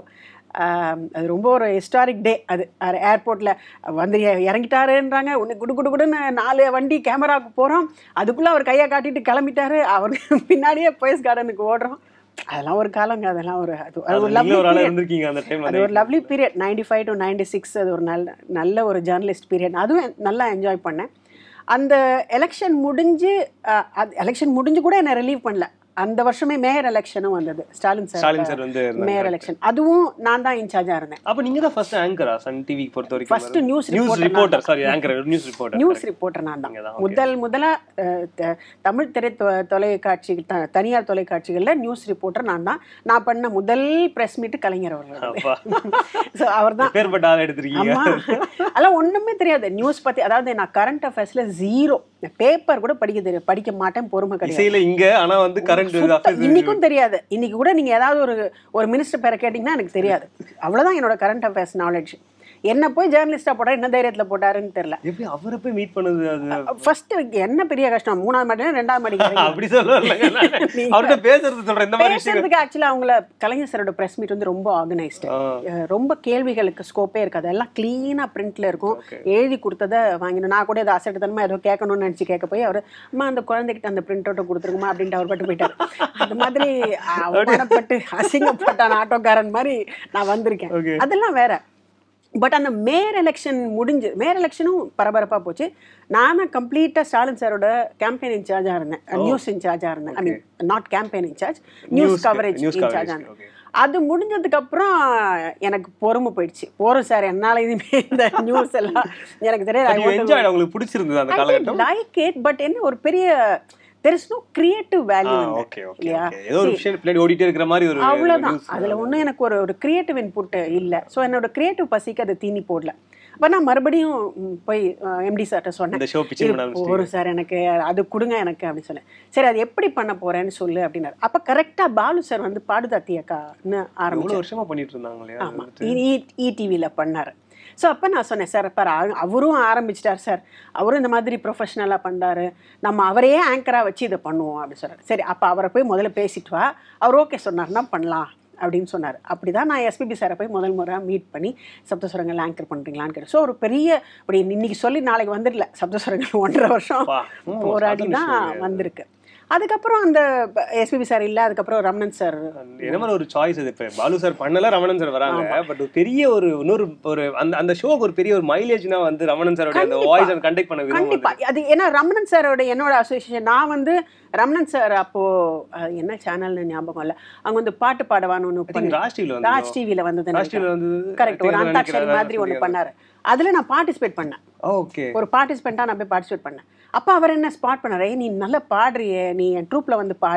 Speaker 2: அது ரொம்ப ஒரு ஹிஸ்டாரிக் டே அது ஏர்போர்ட்டில் வந்து இ- இறங்கிட்டாருன்றாங்க ஒன்று குடு குடு குடுன்னு நாலு வண்டி கேமராவுக்கு போகிறோம் அதுக்குள்ளே அவர் கையை காட்டிட்டு கிளம்பிட்டாரு அவருக்கு பின்னாடியே போயஸ் கார்டனுக்கு ஓடுறோம் அதெல்லாம் ஒரு காலங்க அதெல்லாம் ஒரு அது அது ஒரு
Speaker 3: நீங்களும்
Speaker 2: லவ்லி
Speaker 3: ஒரு ஆளா
Speaker 2: பீரியட்
Speaker 3: இருந்திருக்கீங்க அந்த டைம்
Speaker 2: அது ஒரு lovely period ninety five to ninety six அது ஒரு நல்ல நல்ல ஒரு ஜேர்னலிஸ்ட் பீரியட் அதுவும் நல்லா என்ஜாய் பண்ணேன் அந்த எலெக்ஷன் முடிஞ்சு அஹ், அது எலெக்ஷன் முடிஞ்சு கூட என்னை ரிலீவ் பண்ணல அந்த வருஷமே மேயர் எலெக்ஷனும் வந்தது ஸ்டாலின்
Speaker 3: ஸ்டாலின்
Speaker 2: சார்
Speaker 3: சார் வந்து இருந்தாங்க.
Speaker 2: மேயர் எலெக்ஷன் அதுவும் நான் தான் இன்சார்ஜா இருந்தேன்
Speaker 3: அப்ப நீங்க தான் ஃபர்ஸ்ட் ஆங்கரா சன் டிவி பொறுத்த வரைக்கும்
Speaker 2: First news
Speaker 3: news
Speaker 2: reporter
Speaker 3: reporter sorry anchor news reporter
Speaker 2: news reporter நான் தான்
Speaker 3: நீங்க தான்,
Speaker 2: முதல் முதலா அஹ், த- தமிழ் திரை தொ- தொலைக்காட்சி த- தனியார் தொலைக்காட்சிகள்ல நியூஸ் ரிப்போர்ட்டர் நான் தான் நான் பண்ண முதல் பிரஸ் மீட் கலைஞர் அவர்கள்
Speaker 3: அப்பா
Speaker 2: ஸோ அவர் தான்
Speaker 3: பேர்பட்ட ஆள் எடுத்திருக்கீங்க
Speaker 2: ஆமா அதெல்லாம் ஒண்ணுமே தெரியாது நியூஸ் பத்தி அதாவது நான் கரண்ட் அஃபேர்ஸ்ல ஜீரோ பேப்பர் கூட படிக்க தெரியாது படிக்க மாட்டேன் பொறுமை கிடையாது
Speaker 3: இசையில இங்க ஆனா வந்து கரண்ட்
Speaker 2: சுத்த- இன்னைக்கும் தெரியாது இன்னைக்கு கூட நீங்க ஏதாவது ஒரு ஒரு மினிஸ்டர் பேரை கேட்டீங்கன்னா எனக்கு தெரியாது அவ்வளவுதான் என்னோட கரண்ட் அஃபேர்ஸ் நாலேஜ் என்ன போய் ஜேர்னலிஸ்டா போட்டா என்ன தைரியத்துல போட்டாருன்னு தெரியல
Speaker 3: எப்படி அவரை போய் மீட் பண்ணது அது
Speaker 2: ஃபர்ஸ்ட் என்ன பெரிய கஷ்டம் மூணாவது மாடி ரெண்டாவது மாடி இறங்கி
Speaker 3: அப்படி சொல்ல அவர்கிட்ட பேசுறது சொல்றேன் இந்த மாதிரி விஷயம்
Speaker 2: பேசுறதுக்கு ஆக்சுவலா அவங்கள கலைஞர் சாரோட பிரஸ் மீட் வந்து ரொம்ப ஆர்கனைஸ்டு
Speaker 3: ஆ.
Speaker 2: ரொம்ப கேள்விகளுக்கு ஸ்கோப்பே இருக்காது எல்லாம் கிளீனா பிரிண்ட்ல இருக்கும்
Speaker 3: Okay.
Speaker 2: எழுதி கொடுத்ததை வாங்கினோம் நான் கூட ஏதோ அசட்டுத்தனமா ஏதோ கேட்கணும்னு நினைச்சு கேட்க போய் அவர் அம்மா அந்த குழந்தைகிட்ட அந்த பிரிண்ட் அவுட்டை கொடுத்துருக்குமா அப்படின்ட்டு அவர் பட்டு போயிட்டார் அந்த மாதிரி அவமானப்பட்டு அசிங்கப்பட்டான் ஆட்டோக்காரன் மாதிரி நான் வந்திருக்கேன்
Speaker 3: Okay.
Speaker 2: அதெல்லாம் வேற பட் அந்த மேயர் எலெக்ஷன் முடிஞ்சு மேயர் எலெக்ஷனும் பரபரப்பாக போச்சு நான் தான் கம்ப்ளீட்டாக ஸ்டாலின் சாரோட கேம்பெயின் இன்சார்ஜாக இருந்தேன் நியூஸ் இன்சார்ஜாக இருந்தேன் I mean not campaign incharge news
Speaker 3: News-
Speaker 2: coverage
Speaker 3: news
Speaker 2: இன்சார்ஜாக
Speaker 3: coverage,
Speaker 2: இருந்தேன்
Speaker 3: okay.
Speaker 2: அது முடிஞ்சதுக்கு அப்புறம் எனக்கு பொறுமை போயிடுச்சு போறோம் சார் என்னால இனிமே இந்த நியூஸ் எல்லாம் எனக்கு தெரியாது
Speaker 3: என்ஜாய் உங்களுக்கு பிடிச்சிருந்தது அந்த காலகட்டம்
Speaker 2: லைக் இட் பட் என்ன ஒரு பெரிய there is no creative value
Speaker 3: okay okay
Speaker 2: இல்லையா
Speaker 3: ஏதோ ஒரு விஷயம் பின்னாடி ஓடிட்டே இருக்கிற மாதிரி ஒரு
Speaker 2: அவ்வளவுதான்
Speaker 3: news.
Speaker 2: அதுல ஒண்ணும் எனக்கு ஒரு ஒரு கிரியேட்டிவ் இன்புட் இல்ல சோ என்னோட கிரியேட்டிவ் பசிக்கு அது தீனி போடல அப்ப நான் மறுபடியும் ம், போய் எம்டி சார்ட்ட சொன்னேன்
Speaker 3: இந்த ஷோ பிச்சு
Speaker 2: இது
Speaker 3: பண்ண ஆரம்பிச்சிட்டீங்க.
Speaker 2: போரும் சார் எனக்கு அது கொடுங்க எனக்கு அப்படின்னு சொன்னேன் சரி அது எப்படி பண்ண போறேன்னு சொல்லு அப்படின்னாரு அப்ப கரெக்டா பாலு சார் வந்து பாடுதாத்தி அக்கான்னு ஆரம்பிச்சார்
Speaker 3: எவ்வளவு வருஷமா பண்ணிட்டு இருந்தாங்க இல்லையா
Speaker 2: ஆமா இடிவியில் பண்ணார் ஸோ அப்போ நான் சொன்னேன் சார் பாரு அவ- அவரும் ஆரம்பிச்சிட்டார் சார் அவரும் இந்த மாதிரி ப்ரொஃபஷனலாக பண்ணுறாரு நம்ம அவரையே ஆங்கராக வச்சு இதை பண்ணுவோம் அப்படின்னு சொன்னார் சரி அப்போ அவரை போய் முதல்ல பேசிட்டு வா அவர் ஓகே சொன்னார்னா பண்ணலாம் அப்படின்னு சொன்னார் அப்படி தான் நான் எஸ்பிபி சாரை போய் முதல் முறை மீட் பண்ணி சப்தஸ்வரங்கள் ஆங்கர் பண்ணுறீங்களான்னு கேட்டேன் ஸோ ஒரு பெரிய அப்படி இன்னைக்கு சொல்லி நாளைக்கு வந்துடல சப்தஸ்வரங்கள் ஒன்றரை வருஷம்
Speaker 3: பா, ம்,
Speaker 2: போராடி
Speaker 3: சாதாரண
Speaker 2: தான்
Speaker 3: விஷயம் இல்லையா?
Speaker 2: வந்திருக்கு அதுக்கப்புறம் அந்த எஸ்பிபி சார் இல்லை அதுக்கப்புறம் ரமணன் சார்
Speaker 3: என்ன மாதிரி ஒரு சாய்ஸ் அது இப்ப பாலு சார் பண்ணல ரமணன் சார் வராங்க பட் ஒரு பெரிய ஒரு இன்னொரு ஒரு அந்த அந்த ஷோக்கு ஒரு பெரிய ஒரு மைலேஜ்னா வந்து ரமணன் சாரோட அந்த
Speaker 2: கண்டிப்பா.
Speaker 3: வாய்ஸ் அந்த கண்டக்ட் பண்ண விதம்
Speaker 2: கண்டிப்பா அது ஏன்னா ரமணன் சாரோட என்னோட அசோசியேஷன் நான் வந்து ரமணன் சார் அப்போ அஹ், என்ன சேனல்னு ஞாபகம் இல்ல அவங்க வந்து பாட்டு பாடவான்னு ஒன்று
Speaker 3: வந்து
Speaker 2: பண்ணி
Speaker 3: ராஜ் டிவில வந்து
Speaker 2: ராஜ் டிவில வந்தது
Speaker 3: ராஜ் டிவில வந்து
Speaker 2: கரெக்ட் ஒரு அந்தாட்சரி மாதிரி ஒன்று பண்ணாரு அதுல நான் பார்ட்டிசிபேட் பண்ணேன்
Speaker 3: ஓகே
Speaker 2: ஒரு பார்ட்டிசிபெண்ட்டாக நான் போய் பார்ட்டிசிபேட் பண்ணேன் அப்போ அவர் என்ன ஸ்பாட் பண்ணாரு "ஏய், நீ நல்லா பாடுறியே நீ என் ட்ரூப்பில் வந்து பாடு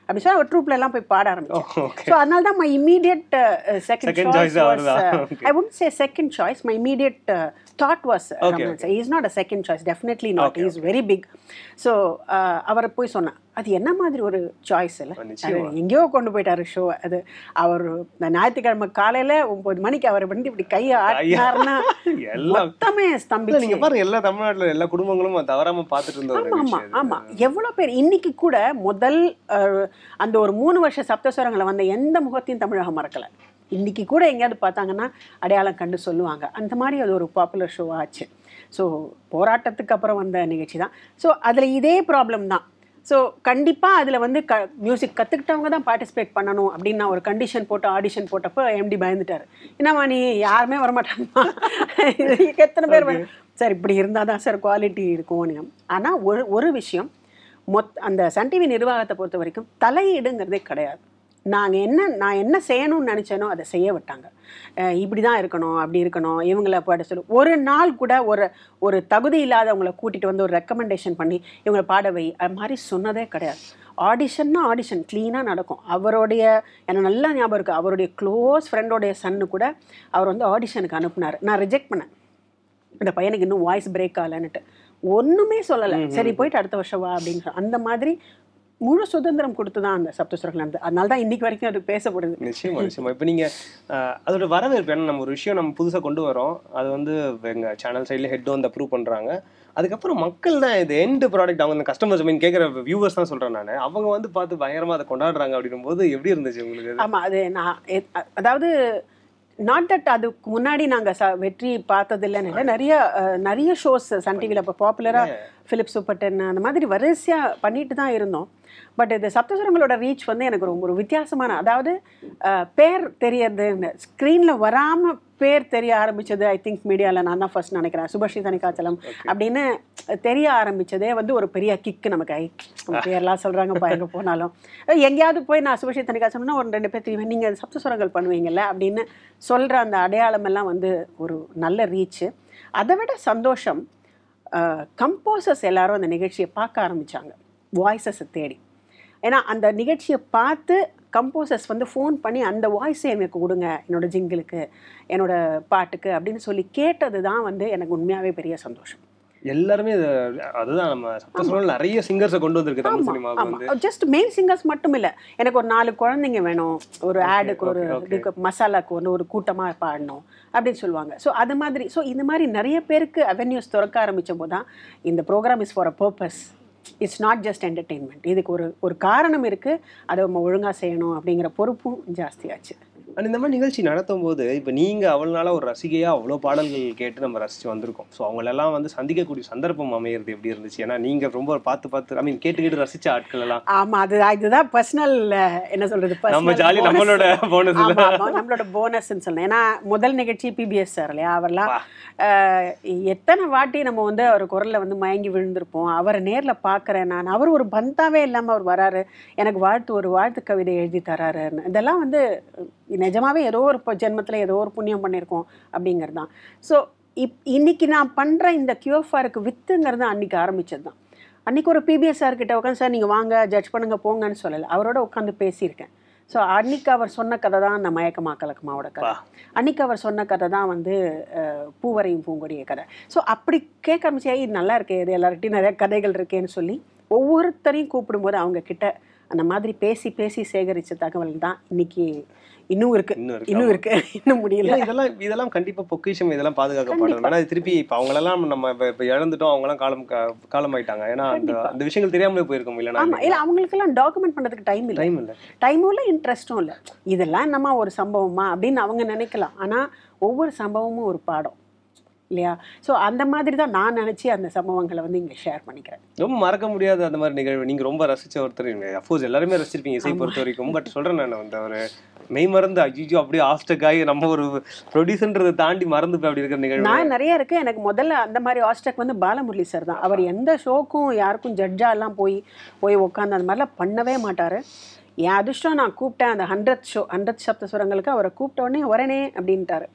Speaker 2: அப்படி சொல்லி அவர் ட்ரூப்ல எல்லாம் போய் பாட ஆரம்பிச்சேன்
Speaker 3: ஓகே
Speaker 2: ஸோ அதனால தான் my immediate second
Speaker 3: Second choice
Speaker 2: choice
Speaker 3: அவர்தான்.
Speaker 2: Was
Speaker 3: Okay.
Speaker 2: I would say second choice my immediate thought was
Speaker 3: Okay,
Speaker 2: Ramanan sir is not a second choice definitely not
Speaker 3: Okay,
Speaker 2: is very big so அவரை போய் சொன்னேன் அது என்ன மாதிரி ஒரு choice இல்லை
Speaker 3: நிச்சயமா.
Speaker 2: அது எங்கேயோ கொண்டு போயிட்டாரு ஷோ அது அவர் இந்த ஞாயிற்றுக்கிழமை காலையில ஒன்பது மணிக்கு அவர் வந்து இப்படி கையை ஆட்டினாருன்னா
Speaker 3: எல்லாம்
Speaker 2: மொத்தமே
Speaker 3: இல்ல
Speaker 2: ஸ்தம்பிச்சு
Speaker 3: நீங்க பாருங்க எல்லா தமிழ்நாட்டுல எல்லா குடும்பங்களும் அதை தவறாம பாத்துட்டு இருந்த ஒரு
Speaker 2: ஆமா ஆமா
Speaker 3: விஷயம் இது.
Speaker 2: ஆமா எவ்வளவு பேர் இன்னைக்கு கூட முதல் அஹ், அந்த ஒரு மூணு வருஷ சப்தஸ்வரங்களை வந்த எந்த முகத்தையும் தமிழகம் மறக்கல இன்னைக்கு கூட எங்கேயாவது பார்த்தாங்கன்னா அடையாளம் கண்டு சொல்லுவாங்க அந்த மாதிரி அது ஒரு பாப்புலர் ஷோ ஆச்சு ஸோ போராட்டத்துக்கு அப்புறம் வந்த நிகழ்ச்சி தான் ஸோ அதில் இதே ப்ராப்ளம் தான் ஸோ கண்டிப்பாக அதில் வந்து க மியூசிக் கற்றுக்கிட்டவங்க தான் பார்ட்டிசிபேட் பண்ணணும் அப்படின்னு நான் ஒரு கண்டிஷன் போட்டு ஆடிஷன் போட்டப்போ எம்டி பயந்துட்டார் என்னம்மா நீ யாருமே வரமாட்டாங்கம்மா எத்தனை பேர் வர சார் இப்படி இருந்தால் தான் சார் குவாலிட்டி இருக்கும் ஆனால் ஒரு ஒரு விஷயம் மொத் அந்த சன் டிவி நிர்வாகத்தை பொறுத்த வரைக்கும் தலையீடுங்கிறதே கிடையாது நாங்கள் என்ன நான் என்ன செய்யணும்னு நினச்சேனோ அதை செய்ய விட்டாங்க அஹ் இப்படி தான் இருக்கணும் அப்படி இருக்கணும் இவங்கள பாட சொல்லு ஒரு நாள் கூட ஒரு ஒரு தகுதி இல்லாதவங்களை கூட்டிகிட்டு வந்து ஒரு ரெக்கமெண்டேஷன் பண்ணி இவங்களை பாட வை அது மாதிரி சொன்னதே கிடையாது ஆடிஷன்னா ஆடிஷன் க்ளீனாக நடக்கும் அவருடைய எனக்கு நல்லா ஞாபகம் இருக்குது அவருடைய க்ளோஸ் ஃப்ரெண்டோடைய சன்னு கூட அவர் வந்து ஆடிஷனுக்கு அனுப்புனார் நான் ரிஜெக்ட் பண்ணேன் இந்த பையனுக்கு இன்னும் வாய்ஸ் பிரேக் ஆகலன்னுட்டு ஒன்றுமே சொல்லலை சரி போயிட்டு அடுத்த வருஷம் வா அப்படின்னு சொன்ன- அந்த மாதிரி முழு சுதந்திரம் கொடுத்து தான் அந்த சப்தஸ்வரங்கள் நடந்தது அதனால தான் இன்னைக்கு வரைக்கும் அது பேசப்படுது
Speaker 3: நிச்சயமா நிச்சயமா இப்போ நீங்க அஹ், அதோட வரவேற்பு ஏன்னா நம்ம ஒரு விஷயம் நம்ம புதுசா கொண்டு வரோம் அது வந்து எங்க சேனல் சைடுல ஹெட் வந்து அப்ரூவ் பண்றாங்க அதுக்கப்புறம் மக்கள் தான் இது எண்ட் ப்ராடக்ட் அவங்க இந்த கஸ்டமர்ஸ் மீன் கேட்குற வியூவர்ஸ் தான் சொல்றேன் நான் அவங்க வந்து பார்த்து பயங்கரமா அதை கொண்டாடுறாங்க அப்படின்னும் போது எப்படி இருந்துச்சு உங்களுக்கு அது?
Speaker 2: ஆமாம் அது நான் எ- அ- அதாவது நாட் தட் அதுக்கு முன்னாடி நாங்கள் ச வெற்றி பார்த்ததில்லைன்னு இல்லை நிறைய அஹ், நிறைய ஷோஸ் சன் டிவியில் இப்போ பாப்புலராக ஃபிலிப் சூப்பர் டென் அந்த மாதிரி வரிசையாக பண்ணிட்டு தான் இருந்தோம் பட் இது சப்தஸ்வரங்களோட ரீச் வந்து எனக்கு ரொம்ப ஒரு வித்தியாசமான அதாவது அஹ், பேர் தெரியறது ஸ்க்ரீனில் வராமல் பேர் தெரிய ஆரம்பிச்சது ஐ திங்க் மீடியாவில் நான் தான் ஃபர்ஸ்ட் நினைக்கிறேன் சுபஸ்ரீ தனிக்காச்சலம் அப்படின்னு தெரிய ஆரம்பிச்சதே வந்து ஒரு பெரிய கிக்கு நமக்கு ஐ நம்ம பேர்லாம் சொல்கிறாங்கப்பா எங்கே போனாலும் அஹ் எங்கேயாவது போய் நான் சுபஸ்ரீ தனிக்காச்சலம்னா ஒரு ரெண்டு பேர் தெரியும் நீங்கள் சப்தஸ்வரங்கள் பண்ணுவீங்கல்ல அப்படின்னு சொல்கிற அந்த அடையாளம் எல்லாம் வந்து ஒரு நல்ல ரீச்சு அதை விட சந்தோஷம் கம்போசர்ஸ் எல்லாரும் அந்த நிகழ்ச்சியை பார்க்க ஆரம்பிச்சாங்க வாய்ஸஸை தேடி ஏன்னா அந்த நிகழ்ச்சியை பார்த்து கம்போசர்ஸ் வந்து ஃபோன் பண்ணி அந்த வாய்ஸை எனக்கு கொடுங்க என்னோட ஜிங்கிளுக்கு என்னோட பாட்டுக்கு அப்படின்னு சொல்லி கேட்டது தான் வந்து எனக்கு உண்மையாகவே பெரிய சந்தோஷம்
Speaker 3: எல்லாருமே இது அதுதான் நம்ம சப்தஸ்வரம் நிறைய சிங்கர்ஸை கொண்டு வந்திருக்கு தமிழ் சினிமாவுக்கு வந்து
Speaker 2: ஆமாம் ஜஸ்ட் மெயின் சிங்கர்ஸ் மட்டும் இல்லை எனக்கு ஒரு நாலு குழந்தைங்க வேணும் ஒரு ஆடுக்கு ஒரு
Speaker 3: okay, okay.
Speaker 2: இதுக்கு மசாலாக்கு ஒன்று ஒரு கூட்டமாக பாடணும் அப்படின்னு சொல்லுவாங்க ஸோ அது மாதிரி ஸோ இந்த மாதிரி நிறைய பேருக்கு அவென்யூஸ் திறக்க ஆரம்பித்த போது தான் இந்த programme is for a purpose it's not just entertainment இதுக்கு ஒரு ஒரு காரணம் இருக்குது அதை நம்ம ஒழுங்காக செய்யணும் அப்படிங்கிற பொறுப்பும் ஜாஸ்தியாச்சு
Speaker 3: அண்ட் இந்த மாதிரி நிகழ்ச்சி நடத்தும் போது இப்போ நீங்க அவ்வளோ நாளா ஒரு ரசிகையா அவ்வளோ பாடல்கள் கேட்டு நம்ம ரசிச்சு வந்திருக்கோம் ஸோ அவங்களெல்லாம் வந்து சந்திக்கக்கூடிய சந்தர்ப்பம் அமையிறது எப்படி இருந்துச்சு ஏன்னா நீங்க ரொம்ப பார்த்து பார்த்து ஐ மீன் கேட்டு கேட்டு ரசிச்ச ஆட்கள் எல்லாம்
Speaker 2: ஆமாம் அது இதுதான் பர்சனல் என்ன சொல்கிறது
Speaker 3: நம்ம ஜாலி நம்மளோட போனஸ்
Speaker 2: ஆமா, ஆமா, நம்மளோட போனஸ்ன்னு சொல்லலாம் ஏன்னா முதல் நிகழ்ச்சி பிபிஎஸ் சார் இல்லையா அவர்லாம்
Speaker 3: வா.
Speaker 2: அஹ், எத்தனை வாட்டி நம்ம வந்து அவர் குரல்ல வந்து மயங்கி விழுந்திருப்போம் அவரை நேர்ல பார்க்கறேன் நான் அவர் ஒரு பந்தாவே இல்லாம அவர் வராரு எனக்கு வாழ்த்து ஒரு வாழ்த்து கவிதை எழுதி தராருன்னு இதெல்லாம் வந்து நிஜமாவே ஏதோ ஒரு ப- ஜென்மத்துல ஏதோ ஒரு புண்ணியம் பண்ணியிருக்கோம் அப்படிங்கிறது தான் ஸோ இப் இன்னைக்கு நான் பண்ற இந்த கியூஎஃப்ஆருக்கு வித்துங்கிறது அன்னைக்கு ஆரம்பிச்சது தான் அன்னைக்கு ஒரு பிபிஎஸ் சார் கிட்ட உட்காந்து சார் நீங்கள் வாங்க ஜட்ஜ் பண்ணுங்க போங்கன்னு சொல்லலை அவரோட உட்காந்து பேசியிருக்கேன் ஸோ அன்னைக்கு அவர் சொன்ன கதை தான் அந்த மயக்கமா கலக்கமாவோட கதை
Speaker 3: வா.
Speaker 2: அன்னைக்கு அவர் சொன்ன கதை தான் வந்து அஹ், பூவரையும் பூங்கொடிய கதை ஸோ அப்படி கேட்க ஆரம்பிச்சு "ஏய், இது நல்லா இருக்கே இது எல்லார்கிட்டையும் நிறைய கதைகள் இருக்கேன்னு சொல்லி ஒவ்வொருத்தரையும் கூப்பிடும்போது அவங்க கிட்ட அந்த மாதிரி பேசி பேசி சேகரித்த தகவல் தான் இன்னைக்கு இன்னும் இருக்கு
Speaker 3: இன்னும் இருக்கு
Speaker 2: இன்னும் இருக்கு இன்னும் முடியல
Speaker 3: இல்ல, இதெல்லாம் இதெல்லாம் கண்டிப்பா பொக்கிஷம் இதெல்லாம் பாதுகாக்கப்படணும் ஏன்னா இது திருப்பி இப்ப அவங்களெல்லாம் நம்ம இப்ப இப்ப இழந்துட்டோம் அவங்கலாம் காலம் கா- காலமாயிட்டாங்க ஏன்னா அந்த அந்த விஷயங்கள் தெரியாமலே போயிருக்கும்
Speaker 2: ஆமா
Speaker 3: இல்லைன்னா
Speaker 2: இல்ல அவங்களுக்கெல்லாம் டாக்குமெண்ட் பண்றதுக்கு டைம் இல்லை
Speaker 3: டைம் இல்ல
Speaker 2: டைமும் இல்லை இன்ட்ரெஸ்ட்டும் இல்லை இதெல்லாம் என்னம்மா ஒரு சம்பவமா அப்படின்னு அவங்க நினைக்கலாம் ஆனா ஒவ்வொரு சம்பவமும் ஒரு பாடம் இல்லையா ஸோ அந்த மாதிரி தான் நான் நினைச்சு அந்த சம்பவங்களை வந்து இங்க ஷேர் பண்ணிக்கிறேன்
Speaker 3: ரொம்ப மறக்க முடியாத அந்த மாதிரி நிகழ்வு நீங்க ரொம்ப ரசிச்ச ஒருத்தர் அஃபோர்ஸ் எல்லாருமே ரசிச்சிருப்பீங்க இசை பொறுத்த வரைக்கும் பட் சொல்றேன் நான் அந்த ஒரு மெய் மறந்து ஐயோ அப்படியே ஆஸ்டக் ஆகி நம்ம ஒரு ப்ரொடியூசன்றதை தாண்டி மறந்து போய் அப்படி இருக்கிற நிகழ்வு
Speaker 2: நான் நிறைய இருக்கு எனக்கு முதல்ல அந்த மாதிரி ஆஸ்டக் வந்து பாலமுரளி சார் தான் அவர் எந்த ஷோக்கும் யாருக்கும் ஜட்ஜா எல்லாம் போய் போய் உட்காந்து அந்த மாதிரிலாம் பண்ணவே மாட்டாரு என் அதிர்ஷ்டம் நான் கூப்பிட்டேன் அந்த ஹண்ட்ரட் ஷோ ஹண்ட்ரட் சப்த சுரங்களுக்கு அவரை கூப்பிட்ட உடனே உடனே அப்படின்ட்டாரு